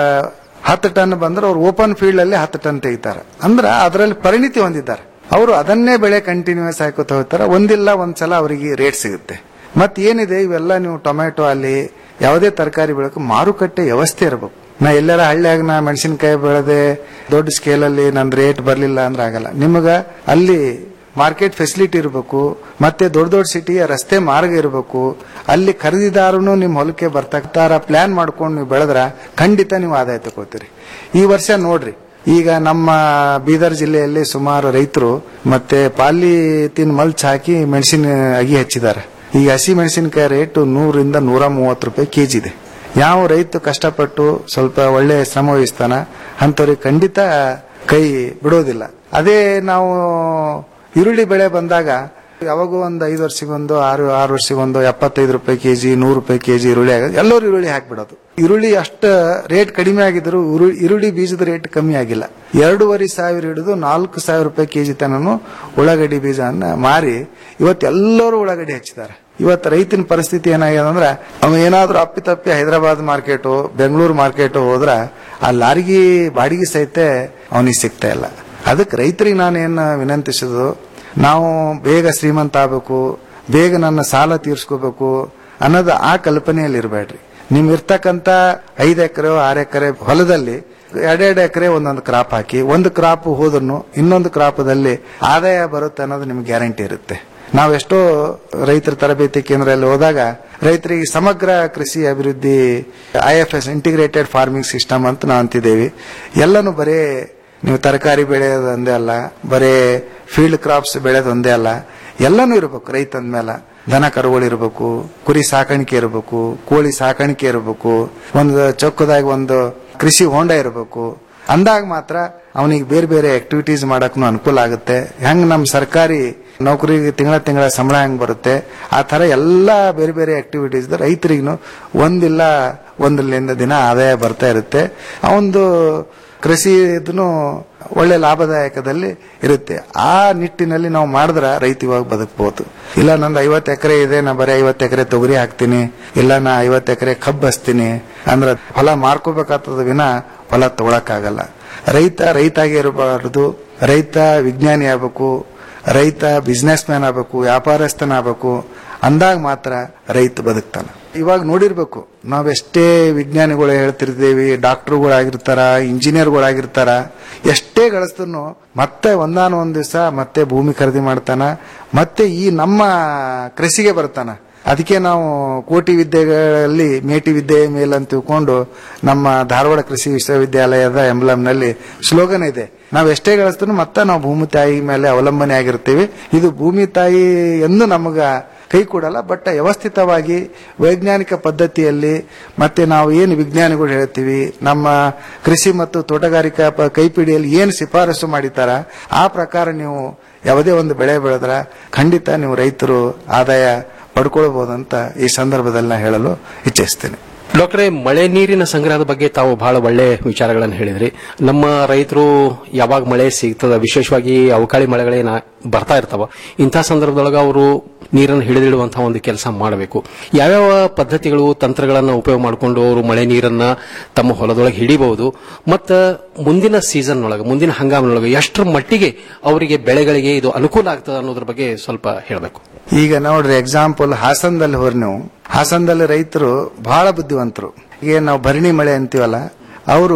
ಹತ್ತು ಟನ್ ಬಂದ್ರೆ ಅವ್ರು ಓಪನ್ ಫೀಲ್ಡ್ ಅಲ್ಲಿ ಹತ್ತು ಟನ್ ತೆಗಿತಾರೆ ಅಂದ್ರ ಅದರಲ್ಲಿ ಪರಿಣಿತಿ ಹೊಂದಿದ್ದಾರೆ ಅವರು ಅದನ್ನೇ ಬೆಳೆ ಕಂಟಿನ್ಯೂಸ್ ಹಾಕೋತ ಹೋಗ್ತಾರೆ ಒಂದಿಲ್ಲ ಒಂದ್ಸಲ ಅವರಿಗೆ ರೇಟ್ ಸಿಗುತ್ತೆ ಮತ್ ಏನಿದೆ ಇವೆಲ್ಲ ನೀವು ಟೊಮೆಟೊ ಅಲ್ಲಿ ಯಾವುದೇ ತರಕಾರಿ ಬೆಳಕು ಮಾರುಕಟ್ಟೆ ವ್ಯವಸ್ಥೆ ಇರಬೇಕು ನಾ ಎಲ್ಲಾರ ಹಳ್ಳಿಯಾಗ ನಾ ಮೆಣಸಿನಕಾಯಿ ಬೆಳೆದೆ ದೊಡ್ಡ ಸ್ಕೇಲ್ ಅಲ್ಲಿ ನನ್ ರೇಟ್ ಬರ್ಲಿಲ್ಲ ಅಂದ್ರೆ ಆಗಲ್ಲ ನಿಮಗ ಅಲ್ಲಿ ಮಾರ್ಕೆಟ್ ಫೆಸಿಲಿಟಿ ಇರಬೇಕು ಮತ್ತೆ ದೊಡ್ಡ ದೊಡ್ಡ ಸಿಟಿಯ ರಸ್ತೆ ಮಾರ್ಗ ಇರಬೇಕು ಅಲ್ಲಿ ಖರೀದಿದಾರನು ನಿಮ್ಮ ಹೊಲಕ್ಕೆ ಬರ್ತಕ್ತಾರ ಪ್ಲಾನ್ ಮಾಡ್ಕೊಂಡು ನೀವು ಬೆಳೆದ್ರ ಖಂಡಿತ ನೀವು ಆದಾಯ ತಗೋತೀರಿ ಈ ವರ್ಷ ನೋಡ್ರಿ ಈಗ ನಮ್ಮ ಬೀದರ್ ಜಿಲ್ಲೆಯಲ್ಲಿ ಸುಮಾರು ರೈತರು ಮತ್ತೆ ಪಾಲಿಥಿನ್ ಮಲ್ಚ್ ಹಾಕಿ ಮೆಣಸಿನ ಅಗಿ ಹಚ್ಚಿದ್ದಾರೆ ಈಗ ಹಸಿ ಮೆಣಸಿನಕಾಯಿ ರೇಟ್ ನೂರಿಂದ ನೂರ ಮೂವತ್ತು ರೂಪಾಯಿ ಕೆಜಿ ಇದೆ ಯಾವ ರೈತ ಕಷ್ಟಪಟ್ಟು ಸ್ವಲ್ಪ ಒಳ್ಳೆ ಶ್ರಮ ವಹಿಸ್ತಾನ ಅಂತವ್ರಿಗೆ ಖಂಡಿತ ಕೈ ಬಿಡೋದಿಲ್ಲ ಅದೇ ನಾವು ಈರುಳ್ಳಿ ಬೆಳೆ ಬಂದಾಗ ಯಾವಾಗೂ ಒಂದು ಐದು ವರ್ಷಗೊಂದು ಆರು ಆರು ವರ್ಷಗೊಂದು ಎಪ್ಪತ್ತೈದು ರೂಪಾಯಿ ಕೆಜಿ ನೂರು ರೂಪಾಯಿ ಕೆಜಿ ಈರುಳ್ಳಿ ಆಗ ಎಲ್ಲರೂ ಈರುಳ್ಳಿ ಹಾಕ್ಬಿಡೋದು ಈರುಳ್ಳಿ ಅಷ್ಟ ರೇಟ್ ಕಡಿಮೆ ಆಗಿದ್ರು ಉರು- ಈರುಳ್ಳಿ ಬೀಜದ ರೇಟ್ ಕಮ್ಮಿ ಆಗಿಲ್ಲ ಎರಡೂವರೆ ಸಾವಿರ ಹಿಡಿದು ನಾಲ್ಕು ಸಾವಿರ ರೂಪಾಯಿ ಕೆಜಿ ತನನು ಉಳ್ಳಾಗಡ್ಡಿ ಬೀಜವನ್ನ ಮಾರಿ ಇವತ್ತು ಎಲ್ಲರೂ ಉಳ್ಳಾಗಡ್ಡಿ ಹಚ್ಚಿದ್ದಾರೆ ಇವತ್ತು ರೈತನ ಪರಿಸ್ಥಿತಿ ಏನಾಗಿದೆ ಅಂದ್ರೆ ಅವ ಏನಾದ್ರೂ ಅಪ್ಪಿತಪ್ಪಿ ಹೈದರಾಬಾದ್ ಮಾರ್ಕೆಟು ಬೆಂಗಳೂರು ಮಾರ್ಕೆಟು ಹೋದ್ರ ಆ ಲಾರಿಗೆ ಬಾಡಿಗೆ ಸಹಿತ ಅವನಿಗೆ ಸಿಗ್ತಾ ಇಲ್ಲ ಅದಕ್ಕೆ ರೈತರಿಗೆ ನಾನು ಏನು ವಿನಂತಿಸೋದು ನಾವು ಬೇಗ ಶ್ರೀಮಂತ ಆಗಬೇಕು ಬೇಗ ನನ್ನ ಸಾಲ ತೀರ್ಸ್ಕೋಬೇಕು ಅನ್ನೋದು ಆ ಕಲ್ಪನೆಯಲ್ಲಿ ಇರಬೇಡ್ರಿ ನಿಮ್ ಇರ್ತಕ್ಕಂತ ಐದು ಎಕರೆ ಆರು ಎಕರೆ ಹೊಲದಲ್ಲಿ ಎರಡೆರಡು ಎಕರೆ ಒಂದೊಂದು ಕ್ರಾಪ್ ಹಾಕಿ ಒಂದು ಕ್ರಾಪ್ ಹೋದ್ರು ಇನ್ನೊಂದು ಕ್ರಾಪದಲ್ಲಿ ಆದಾಯ ಬರುತ್ತೆ ಅನ್ನೋದು ನಿಮ್ಗೆ ಗ್ಯಾರಂಟಿ ಇರುತ್ತೆ ನಾವೆಷ್ಟೋ ರೈತರ ತರಬೇತಿ ಕೇಂದ್ರದಲ್ಲಿ ಹೋದಾಗ ರೈತರಿಗೆ ಸಮಗ್ರ ಕೃಷಿ ಅಭಿವೃದ್ಧಿ I F S integrated farming system ಅಂತ ನಾವು ಅಂತಿದ್ದೇವೆ ಎಲ್ಲನೂ ಬರೇ ನೀವು ತರಕಾರಿ ಬೆಳೆಯೋದು ಒಂದೇ ಅಲ್ಲ ಬರೇ ಫೀಲ್ಡ್ ಕ್ರಾಪ್ಸ್ ಬೆಳೆಯೋದು ಒಂದೇ ಅಲ್ಲ ಎಲ್ಲನೂ ಇರಬೇಕು ರೈತ ಅಂದ್ಮೇಲೆ ದನ ಕರುಗಳು ಇರಬೇಕು ಕುರಿ ಸಾಕಾಣಿಕೆ ಇರಬೇಕು ಕೋಳಿ ಸಾಕಾಣಿಕೆ ಇರಬೇಕು ಒಂದು ಚೊಕ್ಕದಾಗಿ ಒಂದು ಕೃಷಿ ಹೊಂಡ ಇರಬೇಕು ಅಂದಾಗ ಮಾತ್ರ ಅವನಿಗೆ ಬೇರೆ ಬೇರೆ ಆಕ್ಟಿವಿಟೀಸ್ ಮಾಡಕ್ಕೂ ಅನುಕೂಲ ಆಗುತ್ತೆ ಹೆಂಗ್ ನಮ್ಮ ಸರ್ಕಾರಿ ನೌಕರಿಗೆ ತಿಂಗಳ ತಿಂಗಳ ಸಂಬಳ ಹೆಂಗ್ ಬರುತ್ತೆ ಆ ತರ ಎಲ್ಲಾ ಬೇರೆ ಬೇರೆ ಆಕ್ಟಿವಿಟೀಸ್ ರೈತರಿಗೂ ಒಂದಿಲ್ಲ ಒಂದರಿಂದ ದಿನ ಆದಾಯ ಬರ್ತಾ ಇರುತ್ತೆ ಆ ಒಂದು ಕೃಷಿ ಇದನ್ನು ಒಳ್ಳೆ ಲಾಭದಾಯಕದಲ್ಲಿ ಇರುತ್ತೆ ಆ ನಿಟ್ಟಿನಲ್ಲಿ ನಾವು ಮಾಡಿದ್ರ ರೈತ ಇವಾಗ ಬದುಕಬಹುದು ಇಲ್ಲ ನಂದು ಐವತ್ತು ಎಕರೆ ಇದೆ ನಾ ಬರೀ ಐವತ್ತು ಎಕರೆ ತೊಗರಿ ಹಾಕ್ತೀನಿ ಇಲ್ಲ ನಾ ಐವತ್ತು ಎಕರೆ ಕಬ್ಬು ಹಚ್ತೀನಿ ಅಂದ್ರೆ ಹೊಲ ಮಾರ್ಕೋಬೇಕಾಗ್ತದ ವಿನ ಹೊಲ ತಗೊಳಕ್ಕಾಗಲ್ಲ ರೈತ ರೈತಾಗಿ ಇರಬಾರದು ರೈತ ವಿಜ್ಞಾನಿ ಆಗ್ಬೇಕು ರೈತ ಬಿಸ್ನೆಸ್ ಮ್ಯಾನ್ ಆಗ್ಬೇಕು ವ್ಯಾಪಾರಸ್ಥನ ಆಗ್ಬೇಕು ಅಂದಾಗ ಮಾತ್ರ ರೈತ ಬದುಕ್ತಾನ ಇವಾಗ ನೋಡಿರ್ಬೇಕು ನಾವೆಷ್ಟೇ ವಿಜ್ಞಾನಿಗಳು ಹೇಳ್ತಿರ್ತೀವಿ ಡಾಕ್ಟರ್ಗಳಾಗಿರ್ತಾರ ಇಂಜಿನಿಯರ್ಗಳಾಗಿರ್ತಾರ ಎಷ್ಟೇ ಗಳಿಸಿದ್ರು ಮತ್ತೆ ಒಂದಾನ ಒಂದ್ ದಿವಸ ಮತ್ತೆ ಭೂಮಿ ಖರೀದಿ ಮಾಡ್ತಾನ ಮತ್ತೆ ಈ ನಮ್ಮ ಕೃಷಿಗೆ ಬರ್ತಾನ ಅದಕ್ಕೆ ನಾವು ಕೋಟಿ ವಿದ್ಯೆಗಳಲ್ಲಿ ಮೇಟಿ ವಿದ್ಯೆ ಮೇಲೆ ಅಂತ ತಿಳ್ಕೊಂಡು ನಮ್ಮ ಧಾರವಾಡ ಕೃಷಿ ವಿಶ್ವವಿದ್ಯಾಲಯದ ಎಂಬ್ಲಂನಲ್ಲಿ ಸ್ಲೋಗನ್ ಇದೆ ನಾವು ಎಷ್ಟೇ ಗಳಿಸಿದ್ರು ಮತ್ತೆ ನಾವು ಭೂಮಿ ತಾಯಿ ಮೇಲೆ ಅವಲಂಬನೆ ಆಗಿರ್ತೀವಿ ಇದು ಭೂಮಿ ತಾಯಿ ಎಂದು ನಮಗ ಕೈ ಕೊಡಲ್ಲ ಬಟ್ ವ್ಯವಸ್ಥಿತವಾಗಿ ವೈಜ್ಞಾನಿಕ ಪದ್ಧತಿಯಲ್ಲಿ ಮತ್ತೆ ನಾವು ಏನು ವಿಜ್ಞಾನಿಗಳು ಹೇಳ್ತೀವಿ ನಮ್ಮ ಕೃಷಿ ಮತ್ತು ತೋಟಗಾರಿಕಾ ಪ- ಕೈಪಿಡಿಯಲ್ಲಿ ಏನು ಶಿಫಾರಸು ಮಾಡಿತಾರ ಆ ಪ್ರಕಾರ ನೀವು ಯಾವುದೇ ಒಂದು ಬೆಳೆ ಬೆಳೆದ್ರ ಖಂಡಿತ ನೀವು ರೈತರು ಆದಾಯ ಪಡ್ಕೊಳ್ಬಹುದಂತ ಈ ಸಂದರ್ಭದಲ್ಲಿ ನಾ ಹೇಳಲು ಇಚ್ಛಿಸ್ತೇನೆ ಡಾಕ್ಟ್ರೆ ಮಳೆ ನೀರಿನ ಸಂಗ್ರಹದ ಬಗ್ಗೆ ತಾವು ಬಹಳ ಒಳ್ಳೆ ವಿಚಾರಗಳನ್ನು ಹೇಳಿದ್ರಿ ನಮ್ಮ ರೈತರು ಯಾವಾಗ ಮಳೆ ಸಿಗ್ತದ ವಿಶೇಷವಾಗಿ ಅವಕಾಳಿ ಮಳೆಗಳೇನ ಬರ್ತಾ ಇರ್ತಾವ ಇಂಥ ಸಂದರ್ಭದೊಳಗ ಅವರು ನೀರನ್ನು ಹಿಡಿದಿಡುವಂತಹ ಒಂದು ಕೆಲಸ ಮಾಡಬೇಕು ಯಾವ್ಯಾವ ಪದ್ಧತಿಗಳು ತಂತ್ರಗಳನ್ನು ಉಪಯೋಗ ಮಾಡಿಕೊಂಡು ಅವರು ಮಳೆ ನೀರನ್ನ ತಮ್ಮ ಹೊಲದೊಳಗೆ ಹಿಡಿಬಹುದು ಮತ್ತು ಮುಂದಿನ ಸೀಸನ್ ಒಳಗೆ ಮುಂದಿನ ಹಂಗಾಮಿನೊಳಗೆ ಎಷ್ಟರ ಮಟ್ಟಿಗೆ ಅವರಿಗೆ ಬೆಳೆಗಳಿಗೆ ಇದು ಅನುಕೂಲ ಆಗ್ತದೆ ಅನ್ನೋದ್ರ ಬಗ್ಗೆ ಸ್ವಲ್ಪ ಹೇಳಬೇಕು ಈಗ ನೋಡ್ರಿ ಎಕ್ಸಾಂಪಲ್ ಹಾಸನದಲ್ಲಿ ಹೋರಿ ನೀವು ಹಾಸನದಲ್ಲಿ ರೈತರು ಬಹಳ ಬುದ್ಧಿವಂತರು ಈಗ ನಾವು ಭರಣಿ ಮಳೆ ಅಂತೀವಲ್ಲ ಅವರು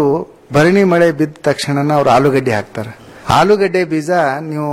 ಭರಣಿ ಮಳೆ ಬಿದ್ದ ತಕ್ಷಣ ಅವ್ರು ಆಲೂಗಡ್ಡೆ ಹಾಕ್ತಾರೆ ಆಲೂಗಡ್ಡೆ ಬೀಜ ನೀವು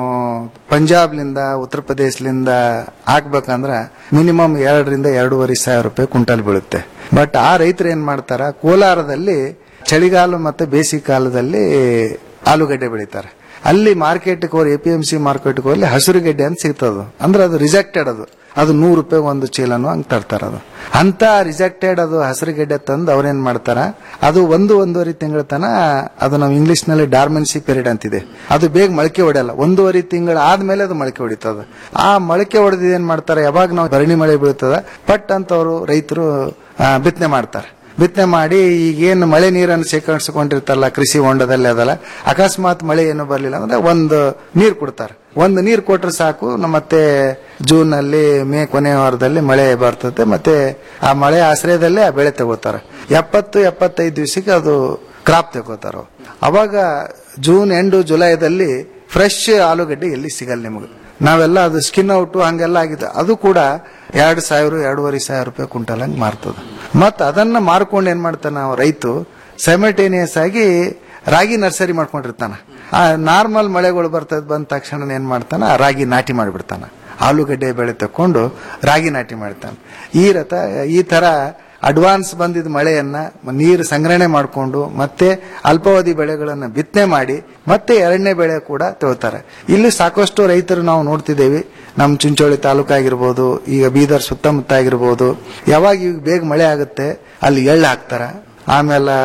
ಪಂಜಾಬ್ಲಿಂದ ಉತ್ತರ ಪ್ರದೇಶಲಿಂದ ಹಾಕ್ಬೇಕಂದ್ರ ಮಿನಿಮಮ್ ಎರಡರಿಂದ ಎರಡೂವರೆ ಸಾವಿರ ರೂಪಾಯಿ ಕ್ವಿಂಟಲ್ ಬೀಳುತ್ತೆ ಬಟ್ ಆ ರೈತರು ಏನ್ ಮಾಡ್ತಾರ ಕೋಲಾರದಲ್ಲಿ ಚಳಿಗಾಲ ಮತ್ತು ಬೇಸಿಗೆ ಕಾಲದಲ್ಲಿ ಆಲೂಗಡ್ಡೆ ಬೆಳಿತಾರೆ ಅಲ್ಲಿ ಮಾರ್ಕೆಟ್ಗೆ ಹೋಗಿ ಎ ಪಿ ಎಂ ಸಿ ಮಾರ್ಕೆಟ್ಗೆ ಹೋಗಿ ಹಸಿರು ಗೆಡ್ಡೆ ಅಂತ ಸಿಗ್ತದ ಅಂದ್ರೆ ಅದು ರಿಜೆಕ್ಟೆಡ್ ಅದು ಅದು ನೂರು ರೂಪಾಯಿ ಒಂದು ಚೀಲನು ಹಂಗ್ ತರ್ತಾರ ಅದು ಅಂತ ರಿಜೆಕ್ಟೆಡ್ ಅದು ಹಸಿರು ಗೆಡ್ಡೆ ತಂದು ಅವ್ರೇನ್ ಮಾಡ್ತಾರ ಅದು ಒಂದು ಒಂದೂವರೆ ತಿಂಗಳ ತನ ಅದು ನಾವು ಇಂಗ್ಲಿಷ್ ನಲ್ಲಿ ಡಾರ್ಮೆನ್ಸಿ ಪೀರಿಯಡ್ ಅಂತಿದೆ ಅದು ಬೇಗ ಮೊಳಕೆ ಹೊಡೆಯಲ್ಲ ಒಂದೂವರೆ ತಿಂಗಳ ಆದ್ಮೇಲೆ ಅದು ಮೊಳಕೆ ಹೊಡಿತದ ಆ ಮೊಳಕೆ ಹೊಡೆದ ಏನ್ ಮಾಡ್ತಾರೆ ಯಾವಾಗ ನಾವು ಭರಣಿ ಮಳೆ ಬೀಳ್ತದ ಪಟ್ ಅಂತ ಅವರು ರೈತರು ಬಿತ್ತನೆ ಮಾಡ್ತಾರೆ ಬಿತ್ತನೆ ಮಾಡಿ ಈಗೇನು ಮಳೆ ನೀರನ್ನು ಶೇಖರಿಸಿಕೊಂಡಿರ್ತಾರಲ್ಲ ಕೃಷಿ ಹೊಂಡದಲ್ಲಿ ಅದಲ್ಲ ಅಕಸ್ಮಾತ್ ಮಳೆ ಏನು ಬರಲಿಲ್ಲ ಅಂದ್ರೆ ಒಂದು ನೀರು ಕೊಡ್ತಾರೆ ಒಂದು ನೀರು ಕೊಟ್ರೆ ಸಾಕು ನ- ಮತ್ತೆ ಜೂನ್ ನಲ್ಲಿ ಮೇ ಕೊನೆ ವಾರದಲ್ಲಿ ಮಳೆ ಬರ್ತದೆ ಮತ್ತೆ ಆ ಮಳೆ ಆಶ್ರಯದಲ್ಲೇ ಆ ಬೆಳೆ ತಗೋತಾರೆ ಎಪ್ಪತ್ತು ಎಪ್ಪತ್ತೈದು ದಿವಸಕ್ಕೆ ಅದು ಕ್ರಾಪ್ ತಗೋತಾರ ಅವಾಗ ಜೂನ್ ಎಂಡು ಜುಲೈದಲ್ಲಿ ಫ್ರೆಶ್ ಆಲೂಗಡ್ಡೆ ಎಲ್ಲಿ ಸಿಗಲ್ಲ ನಿಮಗೆ ನಾವೆಲ್ಲ ಅದು ಸ್ಕಿನ್ ಔಟ್ ಹಂಗೆಲ್ಲ ಆಗಿದೆ ಅದು ಕೂಡ ಎರಡು ಸಾವಿರ ಎರಡೂವರೆ ಸಾವಿರ ರೂಪಾಯಿ ಕುಂಟಲ್ ಹಂಗೆ ಮಾರ್ತದ ಮತ್ ಅದನ್ನ ಮಾರ್ಕೊಂಡು ಏನ್ ಮಾಡ್ತಾನ ನಾವು ರೈತು ಸೈಮಲ್ಟೇನಿಯಸ್ ಆಗಿ ರಾಗಿ ನರ್ಸರಿ ಮಾಡ್ಕೊಂಡಿರ್ತಾನ ಆ ನಾರ್ಮಲ್ ಮಳೆಗಳು ಬರ್ತದ ಬಂದ ತಕ್ಷಣ ಏನ್ ಮಾಡ್ತಾನ ಆ ರಾಗಿ ನಾಟಿ ಮಾಡಿಬಿಡ್ತಾನ ಆಲೂಗಡ್ಡೆ ಬೆಳೆ ತಕೊಂಡು ರಾಗಿ ನಾಟಿ ಮಾಡ್ತಾನೆ ಈ ರಥ ಈ ತರ ಅಡ್ವಾನ್ಸ್ ಬಂದಿದ್ದ ಮಳೆಯನ್ನ ನೀರು ಸಂಗ್ರಹಣೆ ಮಾಡಿಕೊಂಡು ಮತ್ತೆ ಅಲ್ಪಾವಧಿ ಬೆಳೆಗಳನ್ನ ಬಿತ್ತನೆ ಮಾಡಿ ಮತ್ತೆ ಎರಡನೇ ಬೆಳೆ ಕೂಡ ತಗೋತಾರೆ ಇಲ್ಲಿ ಸಾಕಷ್ಟು ರೈತರು ನಾವು ನೋಡ್ತಿದ್ದೇವೆ ನಮ್ಮ ಚಿಂಚೋಳಿ ತಾಲೂಕು ಆಗಿರ್ಬೋದು ಈಗ ಬೀದರ್ ಸುತ್ತಮುತ್ತ ಆಗಿರ್ಬೋದು ಯಾವಾಗ ಈಗ ಬೇಗ ಮಳೆ ಆಗುತ್ತೆ ಅಲ್ಲಿ ಎಳ್ಳು ಹಾಕ್ತಾರ ಆಮೇಲೆ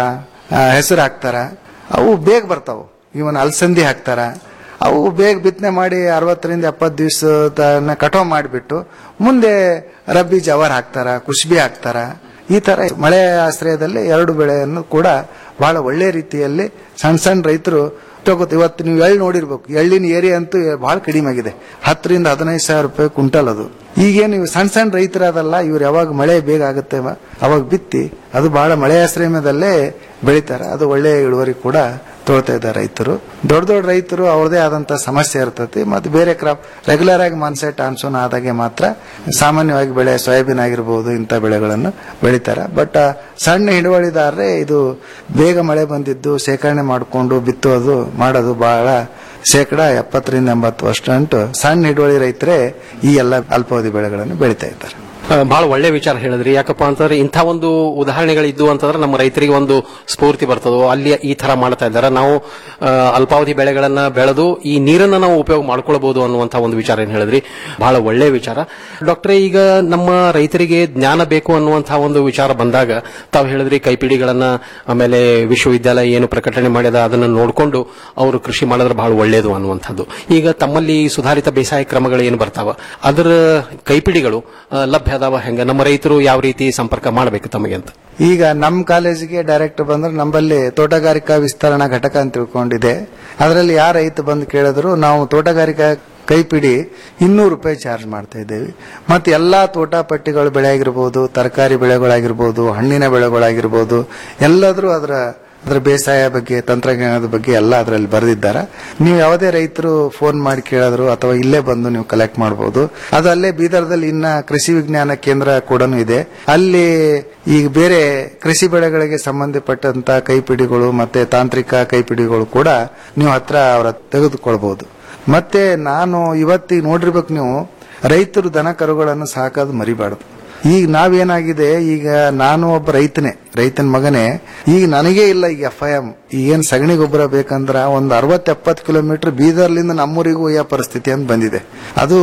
ಹೆಸರು ಹಾಕ್ತಾರ ಅವು ಬೇಗ ಬರ್ತಾವು ಇವನ್ ಅಲಸಂದಿ ಹಾಕ್ತಾರ ಅವು ಬೇಗ ಬಿತ್ತನೆ ಮಾಡಿ ಅರವತ್ತರಿಂದ ಎಪ್ಪತ್ತು ದಿವಸ ಕಟಾವ್ ಮಾಡಿಬಿಟ್ಟು ಮುಂದೆ ರಬ್ಬಿ ಜವಾರ್ ಹಾಕ್ತಾರ ಕುಸ್ಬಿ ಹಾಕ್ತಾರ ಈ ತರ ಮಳೆ ಆಶ್ರಯದಲ್ಲಿ ಎರಡು ಬೆಳೆಯನ್ನು ಕೂಡ ಬಹಳ ಒಳ್ಳೆ ರೀತಿಯಲ್ಲಿ ಸಣ್ಣ ಸಣ್ಣ ರೈತರು ತಗೋತ ಇವತ್ತು ನೀವು ಎಳ್ಳು ನೋಡಿರ್ಬೇಕು ಎಳ್ಳಿನ ಏರಿಯಾ ಅಂತೂ ಬಹಳ ಕಡಿಮೆ ಆಗಿದೆ ಹತ್ತರಿಂದ ಹದಿನೈದು ಸಾವಿರ ರೂಪಾಯಿ ಕುಂಟಲ್ ಅದು ಈಗೇನು ಇವು ಸಣ್ಣ ಸಣ್ಣ ರೈತರಾದಲ್ಲ ಇವ್ರು ಯಾವಾಗ ಮಳೆ ಬೇಗ ಆಗುತ್ತೆ ಅವಾಗ ಬಿತ್ತಿ ಅದು ಬಹಳ ಮಳೆ ಆಶ್ರಯದಲ್ಲೇ ಬೆಳಿತಾರ ಅದು ಒಳ್ಳೆ ಇಳುವರಿ ಕೂಡ ತೊಳ್ತಾ ಇದ್ದಾರೆ ರೈತರು ದೊಡ್ಡ ದೊಡ್ಡ ರೈತರು ಅವ್ರದೇ ಆದಂತ ಸಮಸ್ಯೆ ಇರ್ತತಿ ಮತ್ತೆ ಬೇರೆ ಕ್ರಾಪ್ ರೆಗ್ಯುಲರ್ ಆಗಿ ಮಾನ್ಸೆಟ್ ಆನ್ಸೂನ್ ಆದಾಗೆ ಮಾತ್ರ ಸಾಮಾನ್ಯವಾಗಿ ಬೆಳೆ ಸೋಯಾಬೀನ್ ಆಗಿರ್ಬೋದು ಇಂಥ ಬೆಳೆಗಳನ್ನು ಬೆಳಿತಾರೆ ಬಟ್ ಸಣ್ಣ ಹಿಡುವಳಿದಾರರೇ ಇದು ಬೇಗ ಮಳೆ ಬಂದಿದ್ದು ಶೇಖರಣೆ ಮಾಡಿಕೊಂಡು ಬಿತ್ತೋದು ಮಾಡೋದು ಬಹಳ ಶೇಕಡ ಎಪ್ಪತ್ತರಿಂದ ಎಂಬತ್ತು ಪರ್ಸೆಂಟ್ ಸಣ್ಣ ಹಿಡುವಳಿ ರೈತರೇ ಈ ಎಲ್ಲ ಅಲ್ಪಾವಧಿ ಬೆಳೆಗಳನ್ನು ಬೆಳಿತಾ ಇದ್ದಾರೆ ಬಹಳ ಒಳ್ಳೆ ವಿಚಾರ ಹೇಳಿದ್ರಿ ಯಾಕಪ್ಪ ಅಂತಂದ್ರೆ ಇಂಥ ಒಂದು ಉದಾಹರಣೆಗಳಿದ್ದು ಅಂತಂದ್ರೆ ನಮ್ಮ ರೈತರಿಗೆ ಒಂದು ಸ್ಫೂರ್ತಿ ಬರ್ತದೋ ಅಲ್ಲಿ ಈ ತರ ಮಾಡ್ತಾ ಇದ್ದಾರೆ ನಾವು ಆ, ಅಲ್ಪಾವಧಿ ಬೆಳೆಗಳನ್ನ ಬೆಳೆದು ಈ ನೀರನ್ನ ನಾವು ಉಪಯೋಗ ಮಾಡ್ಕೊಳ್ಬಹುದು ಅನ್ನುವಂಥ ಒಂದು ವಿಚಾರ ಏನ್ ಹೇಳಿದ್ರಿ ಬಹಳ ಒಳ್ಳೆ ವಿಚಾರ ಡಾಕ್ಟ್ರೇ ಈಗ ನಮ್ಮ ರೈತರಿಗೆ ಜ್ಞಾನ ಬೇಕು ಅನ್ನುವಂಥ ಒಂದು ವಿಚಾರ ಬಂದಾಗ ತಾವು ಹೇಳಿದ್ರಿ ಕೈಪಿಡಿಗಳನ್ನ ಆಮೇಲೆ ವಿಶ್ವವಿದ್ಯಾಲಯ ಏನು ಪ್ರಕಟಣೆ ಮಾಡಿದ ಅದನ್ನ ನೋಡಿಕೊಂಡು ಅವರು ಕೃಷಿ ಮಾಡಿದ್ರೆ ಬಹಳ ಒಳ್ಳೆಯದು ಅನ್ನುವಂಥದ್ದು ಈಗ ತಮ್ಮಲ್ಲಿ ಸುಧಾರಿತ ಬೇಸಾಯ ಕ್ರಮಗಳು ಏನು ಬರ್ತಾವ ಅದರ ಕೈಪಿಡಿಗಳು ಆ, ಲಭ್ಯ ಅದಾವ ಹೆಂಗ ನಮ್ಮ ರೈತರು ಯಾವ ರೀತಿ ಸಂಪರ್ಕ ಮಾಡಬೇಕು ತಮಗೆ ಅಂತ ಈಗ ನಮ್ಮ ಕಾಲೇಜಿಗೆ ಡೈರೆಕ್ಟ್ ಬಂದ್ರೆ ನಮ್ಮಲ್ಲಿ ತೋಟಗಾರಿಕಾ ವಿಸ್ತರಣಾ ಘಟಕ ಅಂತ ತಿಳ್ಕೊಂಡಿದೆ ಅದರಲ್ಲಿ ಯಾರ ರೈತ ಬಂದು ಕೇಳಿದ್ರು ನಾವು ತೋಟಗಾರಿಕಾ ಕೈಪಿಡಿ ಇನ್ನೂರು ರೂಪಾಯಿ ಚಾರ್ಜ್ ಮಾಡ್ತಾ ಇದ್ದೇವೆ ಮತ್ತೆ ಎಲ್ಲಾ ತೋಟ ಪಟ್ಟಿಗಳ ಬೆಳೆ ಆಗಿರ್ಬೋದು ತರಕಾರಿ ಬೆಳೆಗಳಾಗಿರ್ಬೋದು ಹಣ್ಣಿನ ಬೆಳೆಗಳಾಗಿರ್ಬೋದು ಎಲ್ಲಾದ್ರೂ ಅದರ ಅದರ ಬೇಸಾಯ ಬಗ್ಗೆ ತಂತ್ರಜ್ಞಾನದ ಬಗ್ಗೆ ಎಲ್ಲ ಅದರಲ್ಲಿ ಬರೆದಿದ್ದಾರೆ ನೀವು ಯಾವುದೇ ರೈತರು ಫೋನ್ ಮಾಡಿ ಕೇಳಿದ್ರು ಅಥವಾ ಇಲ್ಲೇ ಬಂದು ನೀವು ಕಲೆಕ್ಟ್ ಮಾಡಬಹುದು ಅದು ಅಲ್ಲೇ ಬೀದರ್ದಲ್ಲಿ ಇನ್ನ ಕೃಷಿ ವಿಜ್ಞಾನ ಕೇಂದ್ರ ಕೂಡ ಇದೆ ಅಲ್ಲಿ ಈಗ ಬೇರೆ ಕೃಷಿ ಬೆಳೆಗಳಿಗೆ ಸಂಬಂಧಪಟ್ಟಂತ ಕೈಪಿಡಿಗಳು ಮತ್ತೆ ತಾಂತ್ರಿಕ ಕೈಪಿಡಿಗಳು ಕೂಡ ನೀವು ಹತ್ರ ಅವರ ತೆಗೆದುಕೊಳ್ಬಹುದು ಮತ್ತೆ ನಾನು ಇವತ್ತಿಗೆ ನೋಡಿರ್ಬೇಕು ನೀವು ರೈತರು ದನ ಕರುಗಳನ್ನು ಸಾಕೋದು ಮರಿಬಾರ್ದು ಈಗ ನಾವೇನಾಗಿದೆ ಈಗ ನಾನು ಒಬ್ಬ ರೈತನೇ ರೈತನ ಮಗನೇ ಈಗ ನನಗೇ ಇಲ್ಲ ಈಗ ಎಫ್ ಐ ಎಂ ಏನ್ ಸಗಣಿ ಗೊಬ್ಬರ ಬೇಕಂದ್ರ ಒಂದು ಅರವತ್ ಎಪ್ಪತ್ತು ಕಿಲೋಮೀಟರ್ ಬೀದರ್ಲಿಂದ ನಮ್ಮೂರಿಗೂ ಒಯ್ಯೋ ಪರಿಸ್ಥಿತಿ ಅಂತ ಬಂದಿದೆ ಅದು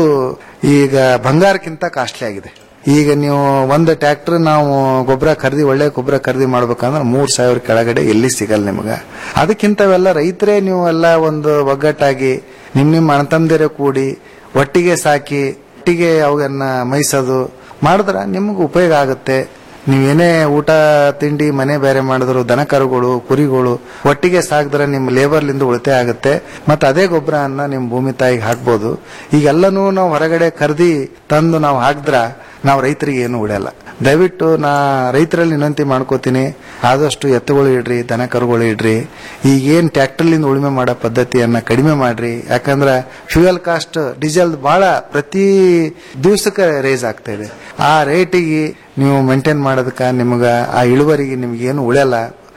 ಈಗ ಬಂಗಾರಕ್ಕಿಂತ ಕಾಸ್ಟ್ಲಿ ಆಗಿದೆ ಈಗ ನೀವು ಒಂದು ಟ್ರ್ಯಾಕ್ಟರ್ ನಾವು ಗೊಬ್ಬರ ಖರೀದಿ ಒಳ್ಳೆ ಗೊಬ್ಬರ ಖರೀದಿ ಮಾಡ್ಬೇಕಂದ್ರೆ ಮೂರ್ ಸಾವಿರ ಕೆಳಗಡೆ ಎಲ್ಲಿ ಸಿಗಲ್ಲ ನಿಮಗ ಅದಕ್ಕಿಂತವೆಲ್ಲ ರೈತರೇ ನೀವು ಎಲ್ಲ ಒಂದು ಒಗ್ಗಟ್ಟಾಗಿ ನಿಮ್ ನಿಮ್ ಅಣ್ಣತಂದಿರ ಕೂಡಿ ಒಟ್ಟಿಗೆ ಸಾಕಿ ಒಟ್ಟಿಗೆ ಅವನ್ನ ಮೈಸೋದು ಮಾಡಿದ್ರೆ ನಿಮ್ಗೆ ಉಪಯೋಗ ಆಗುತ್ತೆ ನೀವೇನೇ ಊಟ ತಿಂಡಿ ಮನೆ ಬೇರೆ ಮಾಡಿದ್ರು ದನ ಕರುಗಳು ಕುರಿಗಳು ಒಟ್ಟಿಗೆ ಸಾಕಿದ್ರೆ ನಿಮ್ಮ ಲೇಬರ್ಲಿಂದ ಉಳಿತಾಯ ಆಗುತ್ತೆ ಮತ್ತೆ ಅದೇ ಗೊಬ್ಬರನ್ನ ನಿಮ್ಮ ಭೂಮಿ ತಾಯಿಗೆ ಹಾಕ್ಬೋದು ಈಗೆಲ್ಲನೂ ನಾವು ಹೊರಗಡೆ ಖರೀದಿ ತಂದು ನಾವು ಹಾಕಿದ್ರ ನಾವು ರೈತರಿಗೆ ಏನು ಉಳಿಯಲ್ಲ ದಯವಿಟ್ಟು ನಾ ರೈತರಲ್ಲಿ ವಿನಂತಿ ಮಾಡ್ಕೋತೀನಿ ಆದಷ್ಟು ಎತ್ತುಗಳು ಇಡ್ರಿ ದನ ಕರುಗಳು ಇಡ್ರಿ ಈಗೇನ್ ಟ್ರ್ಯಾಕ್ಟರ್ಲಿಂದ ಉಳುಮೆ ಮಾಡೋ ಪದ್ಧತಿಯನ್ನ ಕಡಿಮೆ ಮಾಡ್ರಿ ಯಾಕಂದ್ರೆ ಫ್ಯೂಯಲ್ ಕಾಸ್ಟ್ ಡೀಸೆಲ್ ಬಹಳ ಪ್ರತಿ ದಿವಸಕ್ಕೆ ರೇಸ್ ಆಗ್ತಾ ಇದೆ ಆ ರೇಟಿಗೆ ನೀವು ಮೇಂಟೈನ್ ಮಾಡೋದಕ್ಕ ನಿಮ್ಗ ಆ ಇಳುವರಿಗೆ ನಿಮ್ಗೆ ಏನು ಉಳಿಯಲ್ಲ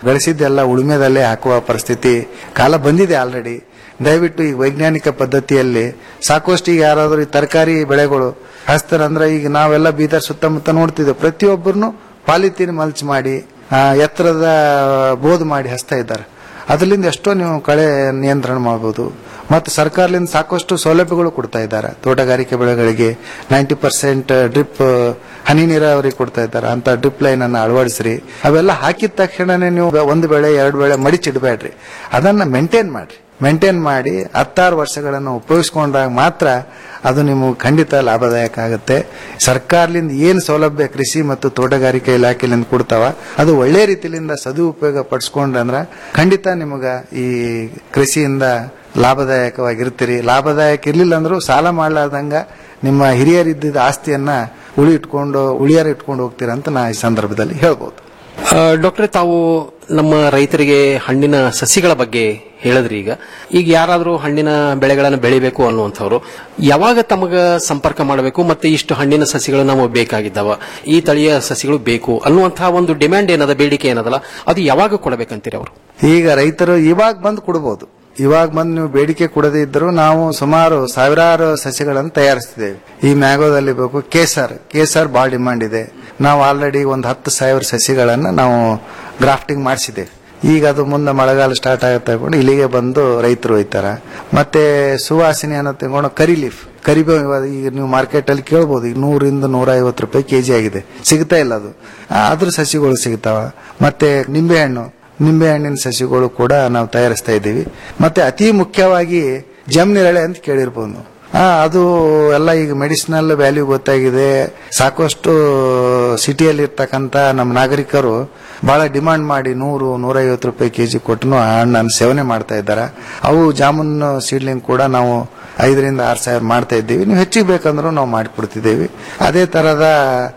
ಗಳಿಸಿದ್ದೆಲ್ಲ ಉಳುಮೆದಲ್ಲೇ ಹಾಕುವ ಪರಿಸ್ಥಿತಿ ಕಾಲ ಬಂದಿದೆ ಆಲ್ರೆಡಿ ದಯವಿಟ್ಟು ಈ ವೈಜ್ಞಾನಿಕ ಪದ್ಧತಿಯಲ್ಲಿ ಸಾಕಷ್ಟು ಈಗ ಯಾರಾದರೂ ಈ ತರಕಾರಿ ಬೆಳೆಗಳು ಹಚ್ತಾರಂದ್ರೆ ಈಗ ನಾವೆಲ್ಲ ಬೀದರ್ ಸುತ್ತಮುತ್ತ ನೋಡ್ತಿದ್ದೇವೆ ಪ್ರತಿಯೊಬ್ಬರನ್ನು ಪಾಲಿಥೀನ್ ಮಲ್ಚ್ ಮಾಡಿ ಆ, ಎತ್ತರದ ಬೋದ್ ಮಾಡಿ ಹಚ್ತಾ ಇದ್ದಾರೆ ಅದರಿಂದ ಎಷ್ಟೋ ನೀವು ಕಳೆ ನಿಯಂತ್ರಣ ಮಾಡಬಹುದು ಮತ್ತು ಸರ್ಕಾರದಿಂದ ಸಾಕಷ್ಟು ಸೌಲಭ್ಯಗಳು ಕೊಡ್ತಾ ಇದ್ದಾರೆ ತೋಟಗಾರಿಕೆ ಬೆಳೆಗಳಿಗೆ ನೈಂಟಿ ಪರ್ಸೆಂಟ್ ಡ್ರಿಪ್ ಹನಿ ನೀರಾವರಿ ಕೊಡ್ತಾ ಇದ್ದಾರೆ ಅಂತ ಡ್ರಿಪ್ ಲೈನ್ ಅನ್ನು ಅಳವಡಿಸ್ರಿ ಅವೆಲ್ಲ ಹಾಕಿದ ತಕ್ಷಣನೇ ನೀವು ಒಂದು ಬೆಳೆ ಎರಡು ಬೆಳೆ ಮಡಿಚಿಡಬೇಡ್ರಿ ಅದನ್ನ ಮೇಂಟೈನ್ ಮಾಡ್ರಿ ಮೇಂಟೈನ್ ಮಾಡಿ ಹತ್ತಾರು ವರ್ಷಗಳನ್ನು ಉಪಯೋಗಿಸ್ಕೊಂಡಾಗ ಮಾತ್ರ ಅದು ನಿಮಗೆ ಖಂಡಿತ ಲಾಭದಾಯಕ ಆಗುತ್ತೆ ಸರ್ಕಾರದಿಂದ ಏನು ಸೌಲಭ್ಯ ಕೃಷಿ ಮತ್ತು ತೋಟಗಾರಿಕೆ ಇಲಾಖೆಯಿಂದ ಕೊಡ್ತಾವ ಅದು ಒಳ್ಳೆ ರೀತಿಯಿಂದ ಸದುಪಯೋಗ ಪಡಿಸ್ಕೊಂಡ್ರೆ ಅಂದ್ರೆ ಖಂಡಿತ ನಿಮಗ ಈ ಕೃಷಿಯಿಂದ ಲಾಭದಾಯಕವಾಗಿರ್ತೀರಿ ಲಾಭದಾಯಕ ಇರ್ಲಿಲ್ಲ ಅಂದ್ರೂ ಸಾಲ ಮಾಡಲಾರ್ದಂಗ ನಿಮ್ಮ ಹಿರಿಯರಿದ್ದ ಆಸ್ತಿಯನ್ನ ಉಳಿ ಇಟ್ಕೊಂಡು ಉಳಿಯಾರ ಇಟ್ಕೊಂಡು ಹೋಗ್ತೀರಾ ಅಂತ ನಾ ಈ ಸಂದರ್ಭದಲ್ಲಿ ಹೇಳ್ಬೋದು ಡಾಕ್ಟರ್ ತಾವು ನಮ್ಮ ರೈತರಿಗೆ ಹಣ್ಣಿನ ಸಸಿಗಳ ಬಗ್ಗೆ ಹೇಳಿದ್ರಿ ಈಗ ಈಗ ಯಾರಾದರೂ ಹಣ್ಣಿನ ಬೆಳೆಗಳನ್ನು ಬೆಳಿಬೇಕು ಅನ್ನುವಂಥವ್ರು ಯಾವಾಗ ತಮಗ ಸಂಪರ್ಕ ಮಾಡಬೇಕು ಮತ್ತೆ ಇಷ್ಟು ಹಣ್ಣಿನ ಸಸಿಗಳು ನಮಗೆ ಬೇಕಾಗಿದ್ದಾವ ಈ ತಳಿಯ ಸಸಿಗಳು ಬೇಕು ಅನ್ನುವಂತಹ ಒಂದು ಡಿಮ್ಯಾಂಡ್ ಏನದ ಬೇಡಿಕೆ ಏನದಲ್ಲ ಅದು ಯಾವಾಗ ಕೊಡಬೇಕಂತೀರಿ ಅವರು ಈಗ ರೈತರು ಇವಾಗ ಬಂದು ಕೊಡಬಹುದು ಇವಾಗ ಬಂದು ನೀವು ಬೇಡಿಕೆ ಕೊಡದೇ ಇದ್ದರೂ ನಾವು ಸುಮಾರು ಸಾವಿರಾರು ಸಸ್ಯಗಳನ್ನು ತಯಾರಿಸ್ತಿದ್ದೇವೆ ಈ ಮ್ಯಾಗೋದಲ್ಲಿ ಬೇಕು ಕೇಸರ್ ಕೇಸರ್ ಬಹಳ ಡಿಮಾಂಡ್ ಇದೆ ನಾವು ಆಲ್ರೆಡಿ ಒಂದು ಹತ್ತು ಸಾವಿರ ಸಸಿಗಳನ್ನು ನಾವು ಗ್ರಾಫ್ಟಿಂಗ್ ಮಾಡಿಸಿದ್ದೇವೆ ಈಗ ಅದು ಮುಂದೆ ಮಳೆಗಾಲ ಸ್ಟಾರ್ಟ್ ಆಗುತ್ತೆ ತಗೊಂಡು ಇಲ್ಲಿಗೆ ಬಂದು ರೈತರು ಒಯ್ತಾರ ಮತ್ತೆ ಸುವಾಸನೆ ಅನ್ನೋ ತಗೊಂಡು ಕರಿ ಲೀಫ್ ಕರಿಬೇವು ಇವಾಗ ಈಗ ನೀವು ಮಾರ್ಕೆಟ್ ಅಲ್ಲಿ ಕೇಳ್ಬೋದು ಈಗ ನೂರಿಂದ ನೂರ ಐವತ್ತು ರೂಪಾಯಿ ಕೆಜಿ ಆಗಿದೆ ಸಿಗ್ತಾ ಇಲ್ಲ ಅದು ಆ, ಅದ್ರ ಸಸಿಗಳು ಸಿಗ್ತಾವ ಮತ್ತೆ ನಿಂಬೆಹಣ್ಣು ನಿಂಬೆಹಣ್ಣಿನ ಸಸಿಗಳು ಕೂಡ ನಾವು ತಯಾರಿಸ್ತಾ ಇದ್ದೀವಿ ಮತ್ತೆ ಅತಿ ಮುಖ್ಯವಾಗಿ ಜಮ್ನಿರಳೆ ಅಂತ ಕೇಳಿರ್ಬೋದು ನೀವು. ಆ, ಅದು ಎಲ್ಲ ಈಗ ಮೆಡಿಸಿನಲ್ ವ್ಯಾಲ್ಯೂ ಗೊತ್ತಾಗಿದೆ ಸಾಕಷ್ಟು ಸಿಟಿಯಲ್ಲಿ ಇರ್ತಕ್ಕಂಥ ನಮ್ಮ ನಾಗರಿಕರು ಬಹಳ ಡಿಮಾಂಡ್ ಮಾಡಿ ನೂರು ನೂರೈವತ್ತು ರೂಪಾಯಿ ಕೆಜಿ ಕೊಟ್ಟು ಆ ಹಣ್ಣನ್ನು ಸೇವನೆ ಮಾಡ್ತಾ ಇದ್ದಾರೆ ಅವು ಜಾಮೂನ್ ಸೀಡ್ಲಿಂಗ್ ಕೂಡ ನಾವು ಐದರಿಂದ ಆರು ಸಾವಿರ ಮಾಡ್ತಾ ಇದ್ದೀವಿ ನೀವು ಹೆಚ್ಚಿಗೆ ಬೇಕಂದ್ರೂ ನಾವು ಮಾಡಿಕೊಡ್ತಿದ್ದೇವೆ ಅದೇ ತರದ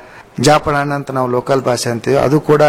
ಜಾಪಳ ಹಣ್ಣು ಅಂತ ನಾವು ಲೋಕಲ್ ಭಾಷೆ ಅಂತೀವಿ ಅದು ಕೂಡ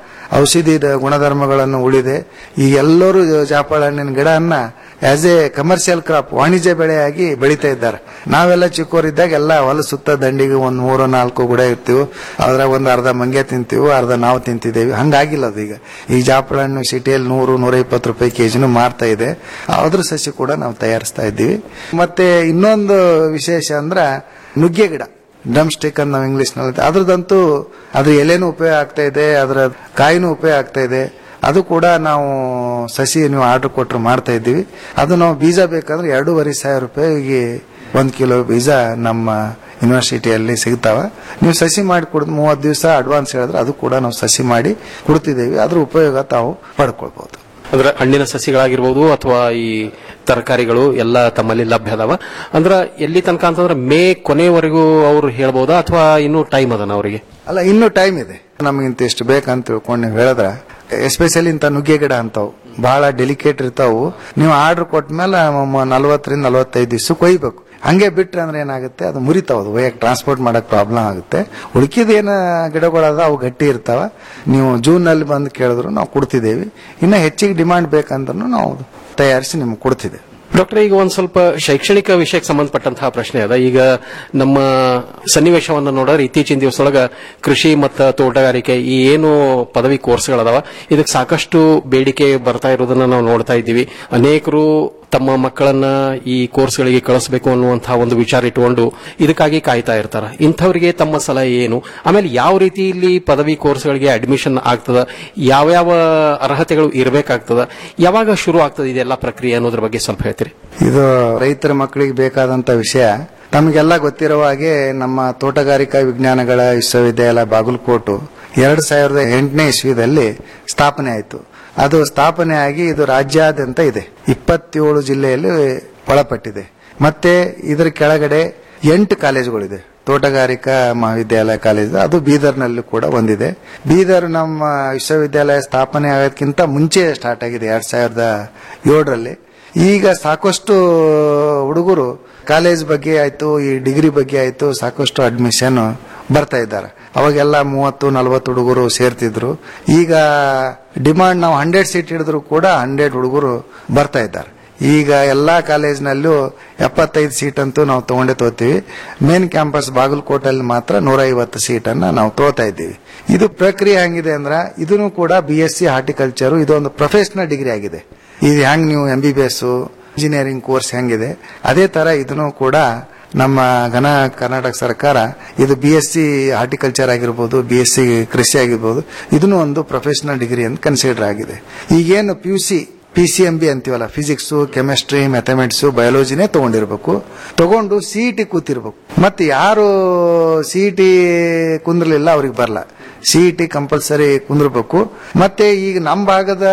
ಔಷಧಿ ಗುಣಧರ್ಮಗಳನ್ನು ಉಳಿದೆ ಈ ಎಲ್ಲರೂ ಜಾಪಳ ಹಣ್ಣಿನ ಗಿಡವನ್ನ ಆಸ್ ಎ ಕಮರ್ಷಿಯಲ್ ಕ್ರಾಪ್ ವಾಣಿಜ್ಯ ಬೆಳೆಯಾಗಿ ಬೆಳೀತಾ ಇದ್ದಾರೆ ನಾವೆಲ್ಲ ಚಿಕ್ಕವರಿದ್ದಾಗ ಎಲ್ಲ ಹೊಲ ಸುತ್ತ ದಂಡಿಗೆ ಒಂದ್ ಮೂರು ನಾಲ್ಕು ಗುಡ ಇರ್ತೀವಿ ಅದ್ರಾಗ ಒಂದು ಅರ್ಧ ಮಂಗೆ ತಿಂತೀವಿ ಅರ್ಧ ನಾವು ತಿಂತಿದ್ದೇವೆ ಹಂಗಾಗಿಲ್ಲ ಅದು ಈಗ ಈ ಜಾಪಳ ಹಣ್ಣು ಸಿಟಿಯಲ್ಲಿ ನೂರು ನೂರ ಇಪ್ಪತ್ತು ರೂಪಾಯಿ ಕೆಜಿನೂ ಮಾರ್ತಾ ಇದೆ ಅದ್ರ ಸಸಿ ಕೂಡ ನಾವು ತಯಾರಿಸ್ತಾ ಇದ್ದೀವಿ ಮತ್ತೆ ಇನ್ನೊಂದು ವಿಶೇಷ ಅಂದ್ರ ನುಗ್ಗೆ ಗಿಡ ಡ್ರಮ್ ಸ್ಟಿಕ್ ಅಂತ ನಾವು ಇಂಗ್ಲಿಷ್ ನಲ್ಲಿ ಅದ್ರದಂತೂ ಅದ್ರ ಎಲೆನೂ ಉಪಯೋಗ ಆಗ್ತಾ ಇದೆ ಅದರ ಕಾಯಿನೂ ಉಪಯೋಗ ಆಗ್ತಾ ಇದೆ ಅದು ಕೂಡ ನಾವು ಸಸಿ ನೀವು ಆರ್ಡರ್ ಕೊಟ್ಟರು ಮಾಡ್ತಾ ಇದ್ದೀವಿ ಅದು ನಾವು ಬೀಜ ಬೇಕಂದ್ರೆ ಎರಡೂವರೆ ಸಾವಿರ ರೂಪಾಯಿಗೆ ಒಂದ್ ಕಿಲೋ ಬೀಜ ನಮ್ಮ ಯೂನಿವರ್ಸಿಟಿಯಲ್ಲಿ ಸಿಗ್ತಾವ ನೀವು ಸಸಿ ಮಾಡಿ ಕೊಡ್ ಮೂವತ್ತು ದಿವಸ ಅಡ್ವಾನ್ಸ್ ಹೇಳಿದ್ರೆ ಅದು ಕೂಡ ನಾವು ಸಸಿ ಮಾಡಿ ಕೊಡ್ತಿದ್ದೇವೆ ಅದ್ರ ಉಪಯೋಗ ತಾವು ಪಡ್ಕೊಳ್ಬಹುದು ಅಂದ್ರೆ ಹಣ್ಣಿನ ಸಸಿಗಳಾಗಿರ್ಬೋದು ಅಥವಾ ಈ ತರಕಾರಿಗಳು ಎಲ್ಲ ತಮ್ಮಲ್ಲಿ ಲಭ್ಯ ಅದಾವ ಅಂದ್ರ ಎಲ್ಲಿ ತನಕ ಅಂತಂದ್ರೆ ಮೇ ಕೊನೆವರೆಗೂ ಅವ್ರು ಹೇಳ್ಬೋದಾ ಅಥವಾ ಇನ್ನೂ ಟೈಮ್ ಅದನ ಅವರಿಗೆ ಅಲ್ಲ ಇನ್ನೂ ಟೈಮ್ ಇದೆ ನಮಗಿಂತ ಇಷ್ಟು ಬೇಕಂತ ತಿಳ್ಕೊಂಡು ನೀವು ಹೇಳಿದ್ರೆ ಎಸ್ಪೆಷಲಿ ಇಂಥ ನುಗ್ಗೆ ಗಿಡ ಅಂತಾವು ಬಹಳ ಡೆಲಿಕೇಟ್ ಇರ್ತಾವು ನೀವು ಆರ್ಡರ್ ಕೊಟ್ಮೇಲೆ ನಲವತ್ತರಿಂದ ನಲವತ್ತೈದು ದಿವಸ ಕೊಯ್ಬೇಕು ಹಂಗೆ ಬಿಟ್ರೆ ಅಂದ್ರೆ ಏನಾಗುತ್ತೆ ಅದು ಮುರಿತಾವ ಅದು ಒಯ್ಯಕ್ಕೆ ಟ್ರಾನ್ಸ್ಪೋರ್ಟ್ ಮಾಡಕ್ ಪ್ರಾಬ್ಲಮ್ ಆಗುತ್ತೆ ಉಳ್ಕಿದ ಏನ ಗಿಡಗಳದ ಅವು ಗಟ್ಟಿ ಇರ್ತಾವ ನೀವು ಜೂನ್ ನಲ್ಲಿ ಬಂದು ಕೇಳಿದ್ರು ನಾವು ಕೊಡ್ತಿದ್ದೇವೆ ಇನ್ನ ಹೆಚ್ಚಿಗೆ ಡಿಮಾಂಡ್ ಬೇಕಂದ್ರೂ ನಾವು ತಯಾರಿಸಿ ನಿಮ್ಗೆ ಕೊಡ್ತಿದ್ದೇವೆ ಡಾಕ್ಟರ್ ಈಗ ಒಂದ್ ಸ್ವಲ್ಪ ಶೈಕ್ಷಣಿಕ ವಿಷಯಕ್ಕೆ ಸಂಬಂಧಪಟ್ಟಂತಹ ಪ್ರಶ್ನೆ ಅದ ಈಗ ನಮ್ಮ ಸನ್ನಿವೇಶವನ್ನು ನೋಡಿದ್ರೆ ಇತ್ತೀಚಿನ ದಿವಸದೊಳಗ ಕೃಷಿ ಮತ್ತು ತೋಟಗಾರಿಕೆ ಈ ಏನು ಪದವಿ ಕೋರ್ಸ್ಗಳದಾವ ಇದಕ್ಕೆ ಸಾಕಷ್ಟು ಬೇಡಿಕೆ ಬರ್ತಾ ಇರೋದನ್ನ ನಾವು ನೋಡ್ತಾ ಇದ್ದೀವಿ ಅನೇಕರು ತಮ್ಮ ಮಕ್ಕಳನ್ನ ಈ ಕೋರ್ಸ್ಗಳಿಗೆ ಕಳಿಸಬೇಕು ಅನ್ನುವಂತಹ ಒಂದು ವಿಚಾರ ಇಟ್ಟುಕೊಂಡು ಇದಕ್ಕಾಗಿ ಕಾಯ್ತಾ ಇರ್ತಾರ ಇಂಥವರಿಗೆ ತಮ್ಮ ಸಲಹೆ ಏನು ಆಮೇಲೆ ಯಾವ ರೀತಿಯಲ್ಲಿ ಪದವಿ ಕೋರ್ಸ್ಗಳಿಗೆ ಅಡ್ಮಿಷನ್ ಆಗ್ತದ ಯಾವ್ಯಾವ ಅರ್ಹತೆಗಳು ಇರಬೇಕಾಗ್ತದ ಯಾವಾಗ ಶುರು ಆಗ್ತದೆ ಇದೆಲ್ಲ ಪ್ರಕ್ರಿಯೆ ಅನ್ನೋದ್ರ ಬಗ್ಗೆ ಸ್ವಲ್ಪ ಹೇಳ್ತೀರಿ ಇದು ರೈತರ ಮಕ್ಕಳಿಗೆ ಬೇಕಾದಂತ ವಿಷಯ ತಮಗೆಲ್ಲ ಗೊತ್ತಿರುವ ಹಾಗೆ ನಮ್ಮ ತೋಟಗಾರಿಕಾ ವಿಜ್ಞಾನಗಳ ವಿಶ್ವವಿದ್ಯಾಲಯ ಬಾಗಲಕೋಟು ಎರಡ್ ಸಾವಿರದ ಎಂಟನೇ ಇಸ್ವಿದಲ್ಲಿ ಸ್ಥಾಪನೆ ಆಯಿತು ಅದು ಸ್ಥಾಪನೆ ಆಗಿ ಇದು ರಾಜ್ಯಾದ್ಯಂತ ಇದೆ ಇಪ್ಪತ್ತೇಳು ಜಿಲ್ಲೆಯಲ್ಲಿ ಒಳಪಟ್ಟಿದೆ ಮತ್ತೆ ಇದರ ಕೆಳಗಡೆ ಎಂಟು ಕಾಲೇಜುಗಳಿದೆ ತೋಟಗಾರಿಕಾ ಮಹಾವಿದ್ಯಾಲಯ ಕಾಲೇಜು ಅದು ಬೀದರ್ನಲ್ಲಿ ಕೂಡ ಒಂದಿದೆ ಬೀದರ್ ನಮ್ಮ ವಿಶ್ವವಿದ್ಯಾಲಯ ಸ್ಥಾಪನೆ ಆಗೋದಕ್ಕಿಂತ ಮುಂಚೆ ಸ್ಟಾರ್ಟ್ ಆಗಿದೆ ಎರಡ್ ಸಾವಿರದ ಏಳರಲ್ಲಿ ಈಗ ಸಾಕಷ್ಟು ಹುಡುಗರು ಕಾಲೇಜ್ ಬಗ್ಗೆ ಆಯ್ತು ಈ ಡಿಗ್ರಿ ಬಗ್ಗೆ ಆಯ್ತು ಸಾಕಷ್ಟು ಅಡ್ಮಿಷನ್ ಬರ್ತಾ ಇದ್ದಾರೆ ಅವಾಗೆಲ್ಲ ಮೂವತ್ತು ನಲವತ್ತು ಹುಡುಗರು ಸೇರ್ತಿದ್ರು ಈಗ ಡಿಮಾಂಡ್ ನಾವು ಹಂಡ್ರೆಡ್ ಸೀಟ್ ಹಿಡಿದ್ರು ಕೂಡ ಹಂಡ್ರೆಡ್ ಹುಡುಗರು ಬರ್ತಾ ಇದ್ದಾರೆ ಈಗ ಎಲ್ಲಾ ಕಾಲೇಜಿನಲ್ಲೂ ಎಪ್ಪತ್ತೈದು ಸೀಟ್ ಅಂತೂ ನಾವು ತಗೊಂಡೇ ತಗೋತೀವಿ ಮೇನ್ ಕ್ಯಾಂಪಸ್ ಬಾಗಲಕೋಟಲ್ಲಿ ಮಾತ್ರ ನೂರ ಐವತ್ತು ಸೀಟ್ ಅನ್ನ ನಾವು ತಗೋತಾ ಇದ್ದೀವಿ ಇದು ಪ್ರಕ್ರಿಯೆ ಹೆಂಗಿದೆ ಅಂದ್ರ ಇದನ್ನು ಕೂಡ ಬಿ ಎಸ್ ಸಿ ಹಾರ್ಟಿಕಲ್ಚರ್ ಇದೊಂದು ಪ್ರೊಫೆಷನಲ್ ಡಿಗ್ರಿ ಆಗಿದೆ ಇದು ಹೆಂಗ್ ನೀವು M B B S engineering course ಹೆಂಗಿದೆ ಅದೇ ತರ ಇದನ್ನು ಕೂಡ ನಮ್ಮ ಘನ ಕರ್ನಾಟಕ ಸರ್ಕಾರ ಇದು ಬಿ ಎಸ್ ಸಿ ಹಾರ್ಟಿಕಲ್ಚರ್ ಆಗಿರ್ಬೋದು ಬಿ ಎಸ್ ಸಿ ಕೃಷಿ ಆಗಿರ್ಬೋದು ಇದನ್ನು ಒಂದು ಪ್ರೊಫೆಷನಲ್ ಡಿಗ್ರಿ ಅಂತ ಕನ್ಸಿಡರ್ ಆಗಿದೆ ಈಗೇನು P U C P C M B ಅಂತೀವಲ್ಲ ಫಿಸಿಕ್ಸ್ ಕೆಮಿಸ್ಟ್ರಿ ಮ್ಯಾಥಮೆಟಿಕ್ಸ್ ಬಯಾಲಜಿನೇ ತಗೊಂಡಿರ್ಬೇಕು ತಗೊಂಡು ಸಿ ಟಿ ಕೂತಿರ್ಬೇಕು ಮತ್ತೆ ಯಾರು ಸಿ ಟಿ ಕುಂದ್ರಲಿಲ್ಲ ಅವ್ರಿಗೆ ಬರಲ್ಲ ಸಿ ಟಿ ಕಂಪಲ್ಸರಿ ಕುಂದ್ರಬೇಕು ಮತ್ತೆ ಈಗ ನಮ್ಮ ಭಾಗದ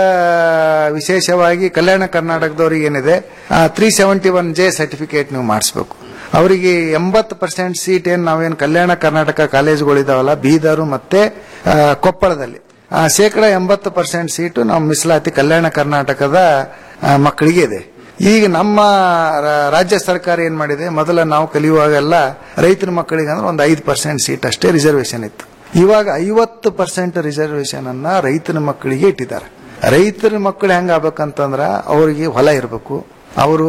ವಿಶೇಷವಾಗಿ ಕಲ್ಯಾಣ ಕರ್ನಾಟಕದವ್ರಿಗೆ ಏನಿದೆ three seventy one J certificate ನೀವು ಮಾಡಿಸ್ಬೇಕು ಅವರಿಗೆ ಎಂಬತ್ತು ಪರ್ಸೆಂಟ್ ಸೀಟ್ ಏನ್ ನಾವೇನು ಕಲ್ಯಾಣ ಕರ್ನಾಟಕ ಕಾಲೇಜುಗಳಿದಾವಲ್ಲ ಬೀದರು ಮತ್ತೆ ಆ, ಕೊಪ್ಪಳದಲ್ಲಿ ಆ, ಶೇಕಡ ಎಂಬತ್ತು ಪರ್ಸೆಂಟ್ ಸೀಟು ನಾವು ಮೀಸಲಾತಿ ಕಲ್ಯಾಣ ಕರ್ನಾಟಕದ ಆ, ಮಕ್ಕಳಿಗೆ ಇದೆ ಈಗ ನಮ್ಮ ರಾ- ರಾಜ್ಯ ಸರ್ಕಾರ ಏನ್ ಮಾಡಿದೆ ಮೊದಲ ನಾವು ಕಲಿಯುವಾಗೆಲ್ಲ ರೈತರ ಮಕ್ಕಳಿಗೆ ಅಂದ್ರೆ ಒಂದು ಐದು ಪರ್ಸೆಂಟ್ ಸೀಟ್ ಅಷ್ಟೇ ರಿಸರ್ವೇಶನ್ ಇತ್ತು ಇವಾಗ ಐವತ್ತು ಪರ್ಸೆಂಟ್ ರಿಸರ್ವೇಶನ್ ಅನ್ನ ರೈತರ ಮಕ್ಕಳಿಗೆ ಇಟ್ಟಿದ್ದಾರೆ ರೈತರ ಮಕ್ಕಳು ಹೆಂಗ್ ಆಗ್ಬೇಕಂತಂದ್ರ ಅವರಿಗೆ ಹೊಲ ಇರಬೇಕು ಅವರು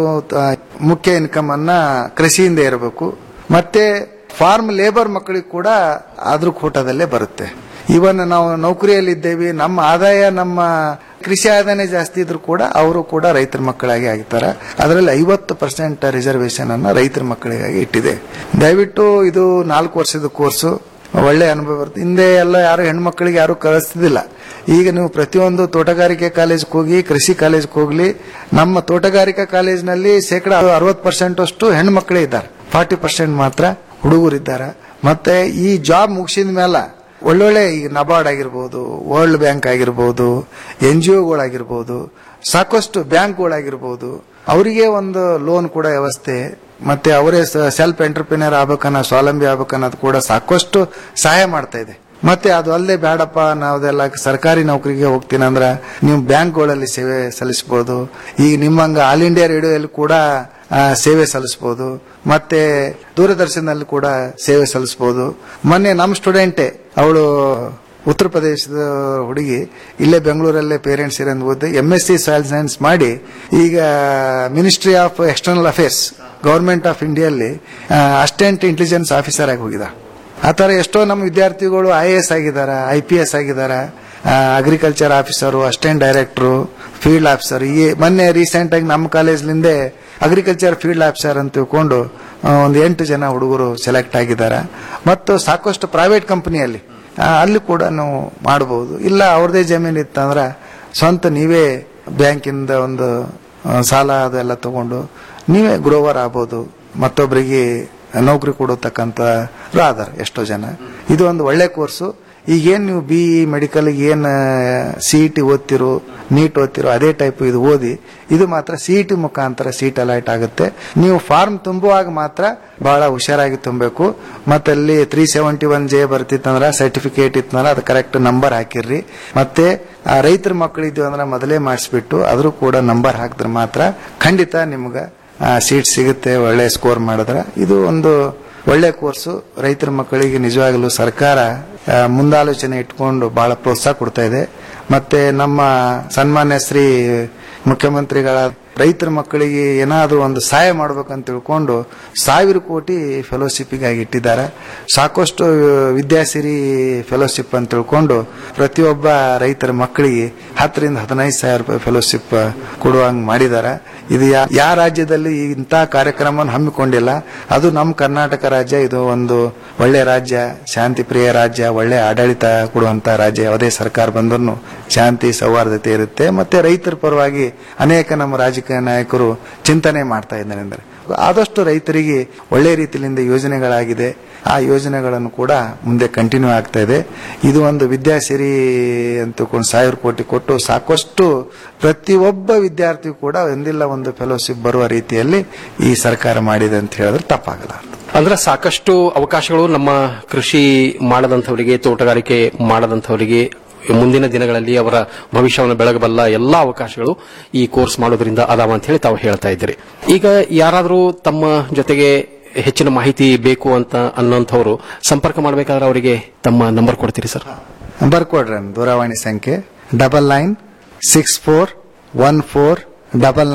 ಮುಖ್ಯ ಇನ್ಕಮ್ ಅನ್ನ ಕೃಷಿಯಿಂದ ಇರಬೇಕು ಮತ್ತೆ ಫಾರ್ಮ್ ಲೇಬರ್ ಮಕ್ಕಳಿಗೆ ಕೂಡ ಅದ್ರ ಕೂಟದಲ್ಲೇ ಬರುತ್ತೆ ಇವನ್ ನಾವು ನೌಕರಿಯಲ್ಲಿದ್ದೇವೆ ನಮ್ಮ ಆದಾಯ ನಮ್ಮ ಕೃಷಿ ಆದಾಯನೇ ಜಾಸ್ತಿ ಇದ್ರು ಕೂಡ ಅವರು ಕೂಡ ರೈತರ ಮಕ್ಕಳಾಗಿ ಆಗ್ತಾರೆ ಅದರಲ್ಲಿ ಐವತ್ತು ಪರ್ಸೆಂಟ್ ರಿಸರ್ವೇಶನ್ ಅನ್ನ ರೈತರ ಮಕ್ಕಳಿಗಾಗಿ ಇಟ್ಟಿದೆ ದಯವಿಟ್ಟು ಇದು ನಾಲ್ಕು ವರ್ಷದ ಕೋರ್ಸು ಒಳ್ಳೆ ಅನುಭವ ಬರುತ್ತೆ ಹಿಂದೆ ಎಲ್ಲ ಯಾರು ಹೆಣ್ಮಕ್ಳಿಗೆ ಯಾರು ಕಳಿಸ್ತಿದ್ದಿಲ್ಲ ಈಗ ನೀವು ಪ್ರತಿಯೊಂದು ತೋಟಗಾರಿಕೆ ಕಾಲೇಜ್ಗೆ ಹೋಗಿ ಕೃಷಿ ಕಾಲೇಜ್ಗೆ ಹೋಗ್ಲಿ ನಮ್ಮ ತೋಟಗಾರಿಕಾ ಕಾಲೇಜಿನಲ್ಲಿ ಶೇಕಡ ಅರವತ್ತು ಪರ್ಸೆಂಟ್ ಅಷ್ಟು ಹೆಣ್ಮಕ್ಳೇ ಇದ್ದಾರೆ ಫಾರ್ಟಿ ಪರ್ಸೆಂಟ್ ಮಾತ್ರ ಹುಡುಗರಿದ್ದಾರೆ ಮತ್ತೆ ಈ ಜಾಬ್ ಮುಗಿಸಿದ ಮೇಲೆ ಒಳ್ಳೊಳ್ಳೆ ಈಗ ನಬಾರ್ಡ್ ಆಗಿರ್ಬೋದು ವರ್ಲ್ಡ್ ಬ್ಯಾಂಕ್ ಆಗಿರ್ಬೋದು ಎನ್ ಜಿ ಒಗಳಾಗಿರ್ಬೋದು ಸಾಕಷ್ಟು ಬ್ಯಾಂಕ್ಗಳಾಗಿರ್ಬೋದು ಅವರಿಗೆ ಒಂದು ಲೋನ್ ಕೂಡ ವ್ಯವಸ್ಥೆ ಮತ್ತೆ ಅವರೇ ಸೆಲ್ಫ್ ಎಂಟರ್ಪ್ರಿನರ್ ಆಗ್ಬೇಕನ್ನೋ ಸ್ವಾವಲಂಬಿ ಆಗ್ಬೇಕನ್ನೋದು ಕೂಡ ಸಾಕಷ್ಟು ಸಹಾಯ ಮಾಡ್ತಾ ಇದೆ ಮತ್ತೆ ಅದು ಅಲ್ಲದೆ ಬೇಡಪ್ಪ ನಾವೆಲ್ಲ ಸರ್ಕಾರಿ ನೌಕರಿಗೆ ಹೋಗ್ತೀನಿ ಅಂದ್ರ ನೀವು ಬ್ಯಾಂಕ್ಗಳಲ್ಲಿ ಸೇವೆ ಸಲ್ಲಿಸಬಹುದು ಈಗ ನಿಮ್ಮಂಗ ಆಲ್ ಇಂಡಿಯಾ ರೇಡಿಯೋದಲ್ಲಿ ಕೂಡ ಆ, ಸೇವೆ ಸಲ್ಲಿಸಬಹುದು ಮತ್ತೆ ದೂರದರ್ಶನದಲ್ಲಿ ಕೂಡ ಸೇವೆ ಸಲ್ಲಿಸಬಹುದು ಮೊನ್ನೆ ನಮ್ಮ ಸ್ಟೂಡೆಂಟೇ ಅವಳು ಉತ್ತರ ಪ್ರದೇಶದ ಹುಡುಗಿ ಇಲ್ಲೇ ಬೆಂಗಳೂರಲ್ಲೇ ಪೇರೆಂಟ್ಸ್ ಇರೋದು ಓದಿ M S C soil science ಮಾಡಿ ಈಗ ministry of external affairs government of ಇಂಡಿಯಲ್ಲಿ ಅಸಿಸ್ಟೆಂಟ್ ಇಂಟೆಲಿಜೆನ್ಸ್ ಆಫೀಸರ್ ಆಗಿ ಹೋಗಿದ ಆ ತರ ಎಷ್ಟೋ ನಮ್ಮ ವಿದ್ಯಾರ್ಥಿಗಳು ಐ ಎ ಎಸ್ ಆಗಿದಾರ ಐ ಪಿ ಎಸ್ ಆಗಿದಾರ agriculture officer assistant director field officer ಈ ಮೊನ್ನೆ ರೀಸೆಂಟ್ ಆಗಿ ನಮ್ಮ ಕಾಲೇಜ್ಲಿಂದೆ ಅಗ್ರಿಕಲ್ಚರ್ ಫೀಲ್ಡ್ ಆಫೀಸರ್ ಅಂತ ತಿಳ್ಕೊಂಡು ಆ, ಒಂದು ಎಂಟು ಜನ ಹುಡುಗರು ಸೆಲೆಕ್ಟ್ ಆಗಿದ್ದಾರೆ ಮತ್ತು ಸಾಕಷ್ಟು ಪ್ರೈವೇಟ್ ಕಂಪನಿಯಲ್ಲಿ ಅಲ್ಲಿ ಕೂಡ ನಾವು ಮಾಡಬಹುದು ಇಲ್ಲ ಅವ್ರದೇ ಜಮೀನು ಇತ್ತಂದ್ರೆ ಸ್ವಂತ ನೀವೇ ಬ್ಯಾಂಕಿಂದ ಒಂದು ಆ, ಸಾಲ ಅದೆಲ್ಲ ತಗೊಂಡು ನೀವೇ ಗ್ರೋವರ್ ಆಗ್ಬೋದು ಮತ್ತೊಬ್ಬರಿಗೆ ನೌಕರಿ ಕೊಡತಕ್ಕಂತ ಆಧಾರ ಎಷ್ಟೋ ಜನ ಇದು ಒಂದು ಒಳ್ಳೆ ಕೋರ್ಸು ಈಗೇನ್ ನೀವು ಬಿ ಮೆಡಿಕಲ್ ಏನ್ ಸಿ ಟಿ ಓದ್ತಿರೋ ನೀಟ್ ಓದ್ತಿರೋ ಅದೇ ಟೈಪ್ ಇದು ಓದಿ ಇದು ಮಾತ್ರ ಸಿ ಟಿ ಮುಖಾಂತರ ಸೀಟ್ ಅಲೈಟ್ ಆಗುತ್ತೆ ನೀವು ಫಾರ್ಮ್ ತುಂಬುವಾಗ ಮಾತ್ರ ಬಹಳ ಹುಷಾರಾಗಿ ತುಂಬಬೇಕು ಮತ್ತೆ ಅಲ್ಲಿ ತ್ರೀ ಸೆವೆಂಟಿ ಒನ್ ಜೆ ಬರ್ತಿತ್ತಂದ್ರ ಸರ್ಟಿಫಿಕೇಟ್ ಇತ್ತಂದ್ರ ಅದು ಕರೆಕ್ಟ್ ನಂಬರ್ ಹಾಕಿರ್ರಿ ಮತ್ತೆ ಆ ರೈತರ ಮಕ್ಕಳಿದ್ವು ಅಂದ್ರೆ ಮೊದಲೇ ಮಾಡಿಸ್ಬಿಟ್ಟು ಅದ್ರೂ ಕೂಡ ನಂಬರ್ ಹಾಕಿದ್ರೆ ಮಾತ್ರ ಖಂಡಿತ ನಿಮ್ಗೆ ಸೀಟ್ ಸಿಗುತ್ತೆ ಒಳ್ಳೆ ಸ್ಕೋರ್ ಮಾಡಿದ್ರೆ ಇದು ಒಂದು ಒಳ್ಳೆ ಕೋರ್ಸು ರೈತರ ಮಕ್ಕಳಿಗೆ ನಿಜವಾಗಲೂ ಸರ್ಕಾರ ಆ, ಮುಂದಾಲೋಚನೆ ಇಟ್ಕೊಂಡು ಬಹಳ ಪ್ರೋತ್ಸಾಹ ಕೊಡ್ತಾ ಇದೆ ಮತ್ತೆ ನಮ್ಮ ಸನ್ಮಾನ್ಯ ಶ್ರೀ ಮುಖ್ಯಮಂತ್ರಿಗಳ ರೈತರ ಮಕ್ಕಳಿಗೆ ಏನಾದರೂ ಒಂದು ಸಹಾಯ ಮಾಡ್ಬೇಕಂತ ತಿಳ್ಕೊಂಡು ಸಾವಿರ ಕೋಟಿ ಫೆಲೋಶಿಪ್ಗಾಗಿ ಇಟ್ಟಿದ್ದಾರೆ ಸಾಕಷ್ಟು ವಿದ್ಯಾಸಿರಿ ಫೆಲೋಶಿಪ್ ಅಂತ ತಿಳ್ಕೊಂಡು ಪ್ರತಿಯೊಬ್ಬ ರೈತರ ಮಕ್ಕಳಿಗೆ ಹತ್ತರಿಂದ ಹದಿನೈದು ಸಾವಿರ ರೂಪಾಯಿ ಫೆಲೋಶಿಪ್ ಕೊಡುವಂಗ್ ಮಾಡಿದ್ದಾರೆ ಇದು ಯಾ- ಯಾವ ರಾಜ್ಯದಲ್ಲಿ ಇಂಥ ಕಾರ್ಯಕ್ರಮವನ್ನು ಹಮ್ಮಿಕೊಂಡಿಲ್ಲ ಅದು ನಮ್ಮ ಕರ್ನಾಟಕ ರಾಜ್ಯ ಇದು ಒಂದು ಒಳ್ಳೆ ರಾಜ್ಯ ಶಾಂತಿ ಪ್ರಿಯ ರಾಜ್ಯ ಒಳ್ಳೆ ಆಡಳಿತ ಕೊಡುವಂತ ರಾಜ್ಯ ಯಾವುದೇ ಸರ್ಕಾರ ಬಂದರೂ ಶಾಂತಿ ಸೌಹಾರ್ದತೆ ಇರುತ್ತೆ ಮತ್ತೆ ರೈತರ ಪರವಾಗಿ ಅನೇಕ ನಮ್ಮ ರಾಜಕೀಯ ನಾಯಕರು ಚಿಂತನೆ ಮಾಡ್ತಾ ಇದ್ದಾರೆ ಅಂದ್ರೆ ಆದಷ್ಟು ರೈತರಿಗೆ ಒಳ್ಳೆ ರೀತಿಯಿಂದ ಯೋಜನೆಗಳಾಗಿದೆ ಆ ಯೋಜನೆಗಳನ್ನು ಕೂಡ ಮುಂದೆ ಕಂಟಿನ್ಯೂ ಆಗ್ತಾ ಇದೆ ಇದು ಒಂದು ವಿದ್ಯಾಸಿರಿ ಅಂತ ತಿಳ್ಕೊಂಡು ಸಾವಿರ ಕೋಟಿ ಕೊಟ್ಟು ಸಾಕಷ್ಟು ಪ್ರತಿಯೊಬ್ಬ ವಿದ್ಯಾರ್ಥಿಗೂ ಕೂಡ ಒಂದಿಲ್ಲ ಒಂದು ಫೆಲೋಶಿಪ್ ಬರುವ ರೀತಿಯಲ್ಲಿ ಈ ಸರ್ಕಾರ ಮಾಡಿದೆ ಅಂತ ಹೇಳಿದ್ರೆ ತಪ್ಪಾಗಲ್ಲ ಅಂದ್ರೆ ಸಾಕಷ್ಟು ಅವಕಾಶಗಳು ನಮ್ಮ ಕೃಷಿ ಮಾಡದಂಥವರಿಗೆ ತೋಟಗಾರಿಕೆ ಮಾಡದಂಥವರಿಗೆ ಮುಂದಿನ ದಿನಗಳಲ್ಲಿ ಅವರ ಭವಿಷ್ಯವನ್ನು ಬೆಳಗಬಲ್ಲ ಎಲ್ಲಾ ಅವಕಾಶಗಳು ಈ ಕೋರ್ಸ್ ಮಾಡೋದ್ರಿಂದ ಅದಾವ ಅಂತ ಹೇಳಿ ತಾವು ಹೇಳ್ತಾ ಇದ್ದೀರಿ ಈಗ ಯಾರಾದರೂ ತಮ್ಮ ಜೊತೆಗೆ ಹೆಚ್ಚಿನ ಮಾಹಿತಿ ಬೇಕು ಅಂತ ಅನ್ನೋಂಥವ್ರು ಸಂಪರ್ಕ ಮಾಡಬೇಕಾದ್ರೆ ಅವರಿಗೆ ತಮ್ಮ ನಂಬರ್ ಕೊಡ್ತೀರಿ ಸರ್ ಬರ್ಕೊಡ್ರಿ ನನ್ನ ದೂರವಾಣಿ ಸಂಖ್ಯೆ double nine six four one four double nine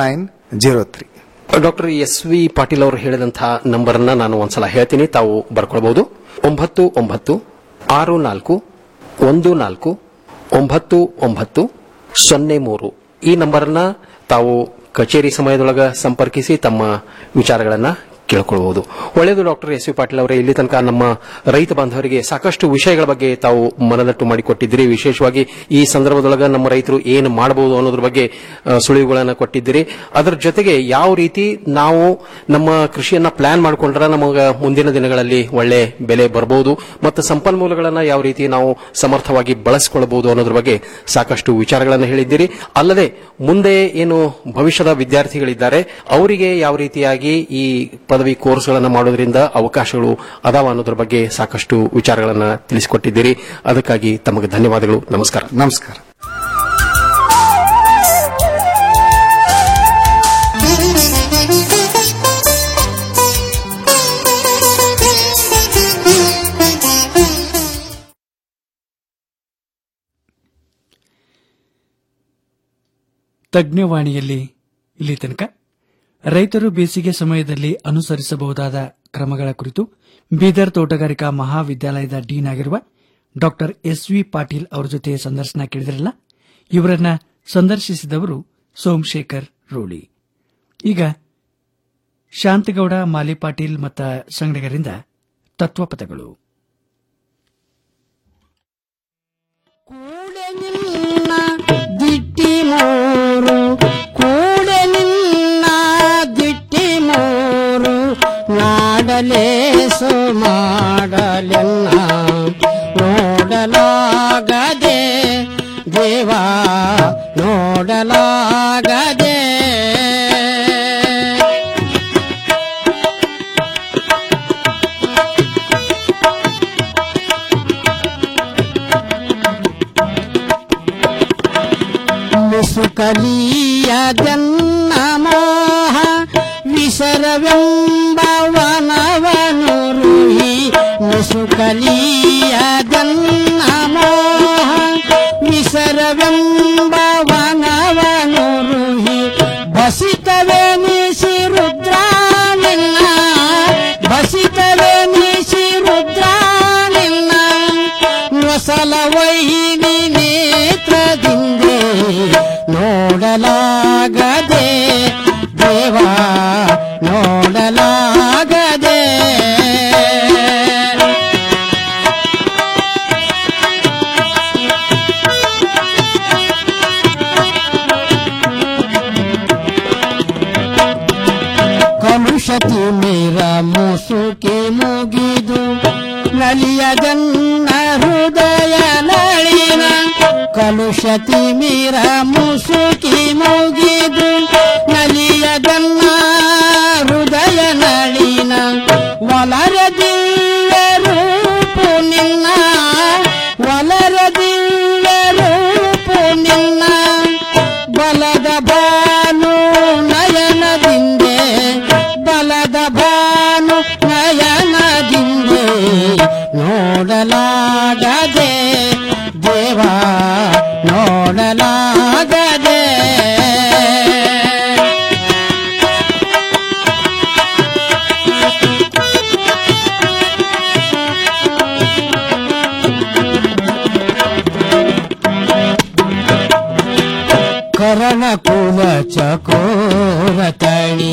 zero three doctor S V Patil ಅವರು ಹೇಳಿದಂತಹ ನಂಬರ್ ಅನ್ನ ನಾನು ಒಂದ್ಸಲ ಹೇಳ್ತೀನಿ ತಾವು ಬರ್ಕೊಳ್ಬಹುದು ಒಂಬತ್ತು ಒಂಬತ್ತು ಆರು ನಾಲ್ಕು ಒಂದು ನಾಲ್ಕು ಒಂಬತ್ತು ಒಂಬತ್ತು ಸೊನ್ನೆ ಮೂರು ಈ ನಂಬರ್ನ ತಾವು ಕಚೇರಿ ಸಮಯದೊಳಗ ಸಂಪರ್ಕಿಸಿ ತಮ್ಮ ವಿಚಾರಗಳನ್ನ ಕೇಳ್ಕೊಳ್ಬಹುದು ಒಳ್ಳೆಯದು ಡಾಕ್ಟರ್ ಎಸ್ ವಿ ಪಾಟೀಲ್ ಅವರೇ ಇಲ್ಲಿ ತನಕ ನಮ್ಮ ರೈತ ಬಾಂಧವರಿಗೆ ಸಾಕಷ್ಟು ವಿಷಯಗಳ ಬಗ್ಗೆ ತಾವು ಮನದಟ್ಟು ಮಾಡಿಕೊಟ್ಟಿದ್ದೀರಿ ವಿಶೇಷವಾಗಿ ಈ ಸಂದರ್ಭದೊಳಗ ನಮ್ಮ ರೈತರು ಏನು ಮಾಡಬಹುದು ಅನ್ನೋದ್ರ ಬಗ್ಗೆ ಆ, ಸುಳಿವುಗಳನ್ನ ಕೊಟ್ಟಿದ್ದೀರಿ ಅದರ ಜೊತೆಗೆ ಯಾವ ರೀತಿ ನಾವು ನಮ್ಮ ಕೃಷಿಯನ್ನ ಪ್ಲಾನ್ ಮಾಡಿಕೊಂಡ್ರೆ ನಮಗ ಮುಂದಿನ ದಿನಗಳಲ್ಲಿ ಒಳ್ಳೆ ಬೆಲೆ ಬರಬಹುದು ಮತ್ತು ಸಂಪನ್ಮೂಲಗಳನ್ನ ಯಾವ ರೀತಿ ನಾವು ಸಮರ್ಥವಾಗಿ ಬಳಸಿಕೊಳ್ಳಬಹುದು ಅನ್ನೋದ್ರ ಬಗ್ಗೆ ಸಾಕಷ್ಟು ವಿಚಾರಗಳನ್ನು ಹೇಳಿದ್ದೀರಿ ಅಲ್ಲದೆ ಮುಂದೆ ಏನು ಭವಿಷ್ಯದ ವಿದ್ಯಾರ್ಥಿಗಳಿದ್ದಾರೆ ಅವರಿಗೆ ಯಾವ ರೀತಿಯಾಗಿ ಈ ಪದವಿ ಕೋರ್ಸ್ಗಳನ್ನು ಮಾಡೋದ್ರಿಂದ ಅವಕಾಶಗಳು ಅದಾವ ಅನ್ನೋದ್ರ ಬಗ್ಗೆ ಸಾಕಷ್ಟು ವಿಚಾರಗಳನ್ನ ತಿಳಿಸಿಕೊಟ್ಟಿದ್ದೀರಿ ಅದಕ್ಕಾಗಿ ತಮಗೆ ಧನ್ಯವಾದಗಳು ನಮಸ್ಕಾರ ನಮಸ್ಕಾರ ತಜ್ಞವಾಣಿಯಲ್ಲಿ ಇಲ್ಲಿ ತನಕ ರೈತರು ಬೇಸಿಗೆ ಸಮಯದಲ್ಲಿ ಅನುಸರಿಸಬಹುದಾದ ಕ್ರಮಗಳ ಕುರಿತು ಬೀದರ್ ತೋಟಗಾರಿಕಾ ಮಹಾವಿದ್ಯಾಲಯದ ಡೀನ್ ಆಗಿರುವ ಡಾಕ್ಟರ್ ಎಸ್ ವಿ ಪಾಟೀಲ್ ಅವರ ಜೊತೆ ಸಂದರ್ಶನ ಕೇಳಿದ್ರಲ್ಲ ಇವರನ್ನ ಸಂದರ್ಶಿಸಿದವರು ಸೋಮಶೇಖರ್ ರೂಳಿ ಈಗ ಶಾಂತಗೌಡ ಮಾಲಿ ಪಾಟೀಲ್ ಮತ್ತ ಸಂಗಡಿಗರಿಂದ ತತ್ವಪದಗಳು ದಿಟ್ಟಿ ಮೋರು ಕೂಡೆ ನಿನ್ನ ದಿಟ್ಟಿ ಮೋರು ಮಾಡಲೇ ಸೋ ಮಾಡಲೆನ್ನ ನೋಡಲಾಗದೆ ದೇವಾ ನೋಡಲಾಗದೆ ಮುಸುಕಲಿಯದನ್ನ ಮೋಹ ವಿಸರವೆಂಬವನವನು ರುಹಿ ಮುಸುಕಲಿಯದನ್ನ ಮೋಹ ವಿಸರವೆಂಬವನವನು ರುಹಿ ಬಸಿತವೆ ನಿಸಿ ರುದ್ರ ನಿನ್ನ ಬಸಿತವೆ ನಿಸಿ ರುದ್ರ ನಿನ್ನ ನೊಸಲ ವೈನಿ ನೇತ್ರದಿಂದೆ ನೋಡಲಾಗದೆ ದೇವಾ ನೋಡಲಾಗದೆ ಕಲುಷತಿ ಮೇರ ಮುಸುಕೆ ಮುಗಿದು ನಲಿಯದನ್ನ ಹೃದಯ ನಳಿನ ಕಲುಷತಿ ಮೀರ ಮುಸುಕಿ ಮುಗಿದು ನಲಿಯದನ್ನ ಹೃದಯ ನಳಿನ ವಲರದಿಲ್ಲ ರೂಪು ನಿನ್ನ ವಲರದಿಲ್ಲ ರೂಪು ನಿನ್ನ ಬಲದ ಬಾನು ನಯನದಿಂದೆ ಬಲದ ಬಾನು ನಯನದಿಂದೆ ನೋಡಲಾಗದೆ ದೇವಾ ನೋಡಲಾಗದೆ ಕರಣ ಕುಲ ಚಕೋರ ತಣಿ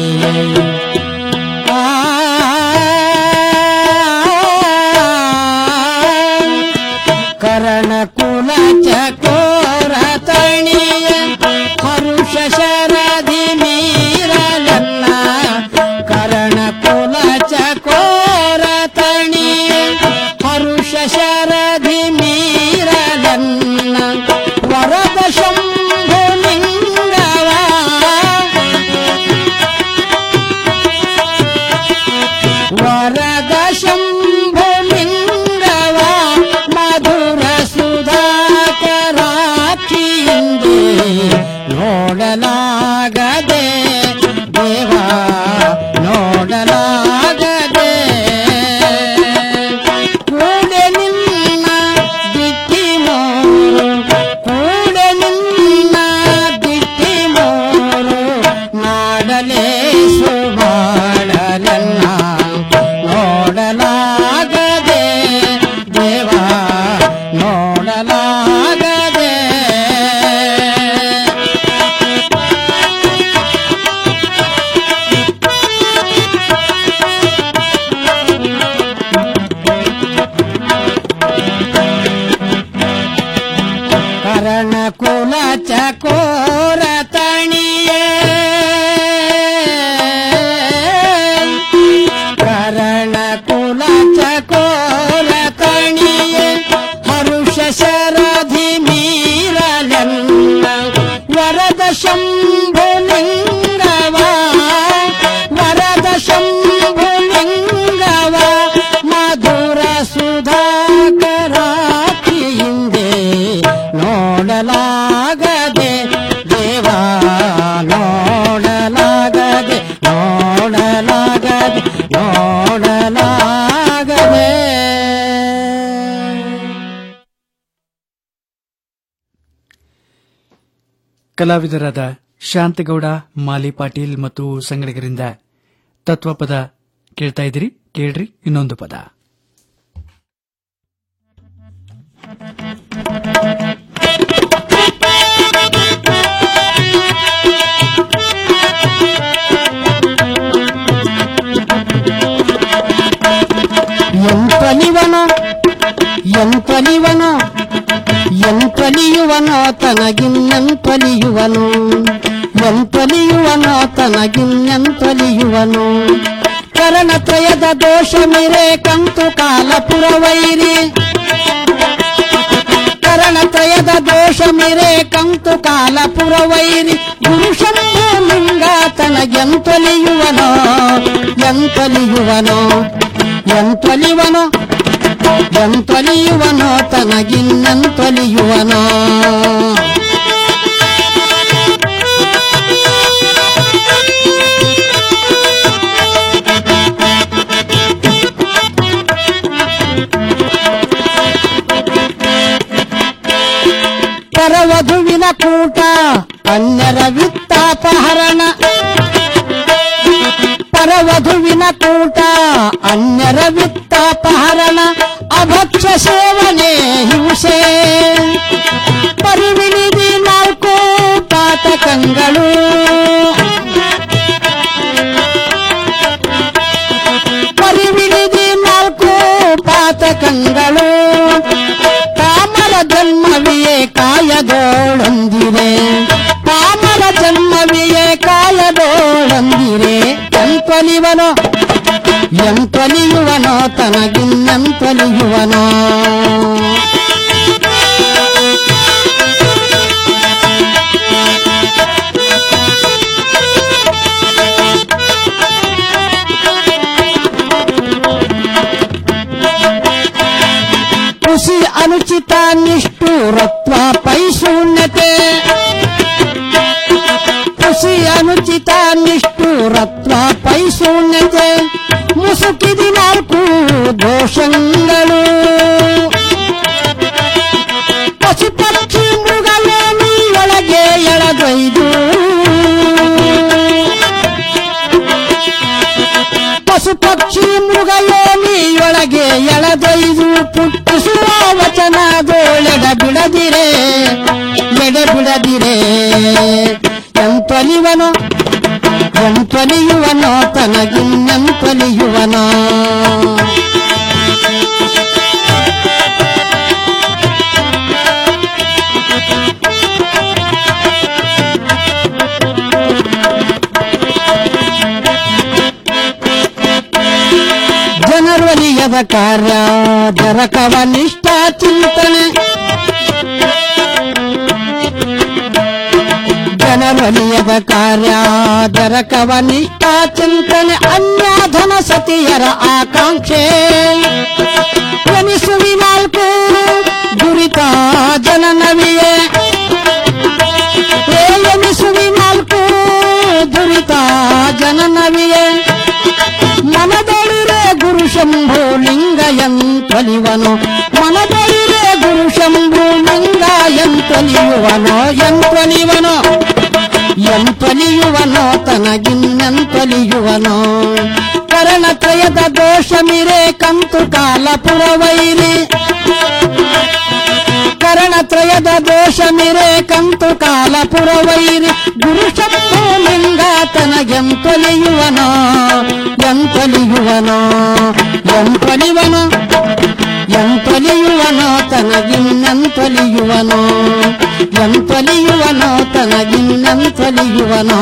ಕರಣ ಕುಲ ಚಕೋರ ತಣಿಯ ಹರುಷ ಶರದಿ ಮೀರಲನ್ನ ಕರಣ ಕುಲ ಚಕೋರ ತಣಿಯ ಹರುಷ ಶರದಿ ಮೀರಲನ್ನ ವರದ ಶಂಭು ಲಿಂಗವ ಕರಣ ಕುಲ ಚಕೋರ ತಣಿಯೇ ಕರಣ ಕುಲ ಚಕೋರ ತಣಿಯೇ ಹರುಷ ಶರಧಿ ಮೀರಲೆಲ್ಲ ವರದ ಶಂಭುಲಿಂಗವ ವರದ ಶಂಭುಲಿಂಗವ ಮಧುರ ಸುಧಾಕರಾಕಿಯಿಂದೆ ನೋಡಲಾಗದೆ ದೇವ ನೋಡಲಾಗದೆ ನೋಡಲಾಗದೆ ನೋಡಲಾಗದೆ ಕಲಾವಿದರಾದ ಶಾಂತಗೌಡ ಮಾಲಿ ಪಾಟೀಲ್ ಮತ್ತು ಸಂಗಡಿಗರಿಂದ ತತ್ವಪದ ಕೇಳ್ತಾ ಇದ್ದೀರಿ ಕೇಳ್ರಿ ಇನ್ನೊಂದು ಪದ ಎಂತಲಿವನೋ ಎಂತಲಿವನೋ ಎಂತಲಿಯುವನೋ ತನಗಿನ್ನೆಂತಲಿಯುವನು ಎಂತಲಿಯುವನೋ ತನಗಿನ್ನೆಂತಲಿಯುವನು ಕರಣತ್ರಯದ ದೋಷ ಮಿರೆ ಕಂತು ಕಾಲಪುರವೈರಿ ಕರಣತ್ರಯದ ದೋಷ ಮಿರೆ ಕಂತು ಕಾಲಪುರವೈರಿ ಗುರು ಶಂಭು ಲಿಂಗ ತನಗೆಂತಲಿಯುವನೋ ಎಂತಲಿಯುವನೋ ಎಂತೊಲಿವನೋ ಎಂತೊಲಿಯುವನೋ ತನಗಿನ್ನಂತೊಲಿಯುವನೋ ಪರವಧುವಿನ ಕೂಟ ಅನ್ಯರ ವಿತ್ತಾಪಹರಣ ಪರವಧುವಿನ ಕೂಟ ಅನ್ಯರ ವಿತ್ತಾಪಹರಣ ಅಭಕ್ಷ ಸೇವನೆ ಹಿಂಸೆ ಪರಿವಿಳಿದಿ ನಾಲ್ಕು ಪಾತಕಂಗಳು ಪರಿವಿಳಿದಿ ನಾಲ್ಕು ಪಾತಕಂಗಳು ಕಾಮರ ಜನ್ಮವಿಯೇ ಕಾಯದೋಳಂದಿರೆ ಕಾಮರ ಜನ್ಮವಿಯೇ ಕಾಯದೋಳಂದಿರೆ ಎಂತೊಲಿವನೋ ಎಂತೊಲಿಯುವನೋ ತನಗಿನ್ನಂತೊಲಿಯುವನೋ ಕೃಷಿ ಅನುಚಿತ ನಿಷ್ಠೂರತ್ವ ಪೈಶೂನ್ಯತೆ ಕೃಷಿ ಅನುಚಿತ ನಿಷ್ಠೂರತ್ವ ಪೈಶೂನ್ಯತೆ ಮುಸುಕಿದಿ ನಾಲ್ಕು ದೋಷಗಳು ಪಶು ಪಕ್ಷಿ ಮೃಗಲೇಮಿ ಒಳಗೆ ಎಳದೊಯ್ದು ಪಶು ಪಕ್ಷಿ ಮೃಗಯೋನಿಯೊಳಗೆ ಎಳದೊಯ್ದು ಪುಟ್ಟಿಸುವ ವಚನದೋಳೆಡ ಬಿಡದಿರೆ ಎಡೆ ಬಿಡದಿರೆ ಎಂತೊಲಿವನೋ ಎಂತೊಲಿಯುವನೋ ತನಗಿನ್ನಂತೊಲಿಯುವನೋ ಜನರೊಲಿಯದ ಕಾರ್ಯ ಜರಕವ ನಿಷ್ಠ ಚಿಂತನೆ ಜನರೊಲಿಯದ ಕಾರ್ಯ ಜರಕವ ನಿಷ್ಠ ಚಿಂತನೆ ಅನ್ಯಾಧನ ಸತಿಯರ ಆಕಾಂಕ್ಷೆ ಎನಿಸುವಿ ನಾಲ್ಕು ದುರಿತ ಜನನವಿಯೇ ಏ ಎನಿಸುವಿ ನಾಲ್ಕು ದುರಿತ ಜನನವಿಯೇ ಮನದೊಳಿರೆ ಗುರು ಶಂಭು ಲಿಂಗ ಎಂತೊಲಿವನು ಮನದೊಳಿರೆ ಗುರು ಶಂಭು ಲಿಂಗ ಎಂತೊಲಿಯುವನೋ ಎಂತೊಲಿವನೋ ಎಂತೊಲಿಯುವನೋ ತನಗಿನ್ನಂತೊಲಿಯುವನೋ ಕರಣತ್ರಯದ ದೋಷ ಮಿರೆ ಕಂತು ಕಾಲಪುರವೈರಿ ಕರಣತ್ರಯದ ದೋಷ ಮಿರೆ ಕಂತು ಕಾಲಪುರವೈರಿ ಗುರು ಶಂಭು ಲಿಂಗ ತನಗೆಂತೊಲಿಯುವನೋ ಎಂತೊಲಿಯುವನೋ ಎಂತೊಲಿವನೋ ಎಂತೊಲಿಯುವನೋ ತನಗಿನ್ನಂತೊಲಿಯುವನೋ ಎಂತೊಲಿಯುವನೋ ತನಗಿನ್ನೆಂತೊಲಿಯುವನೋ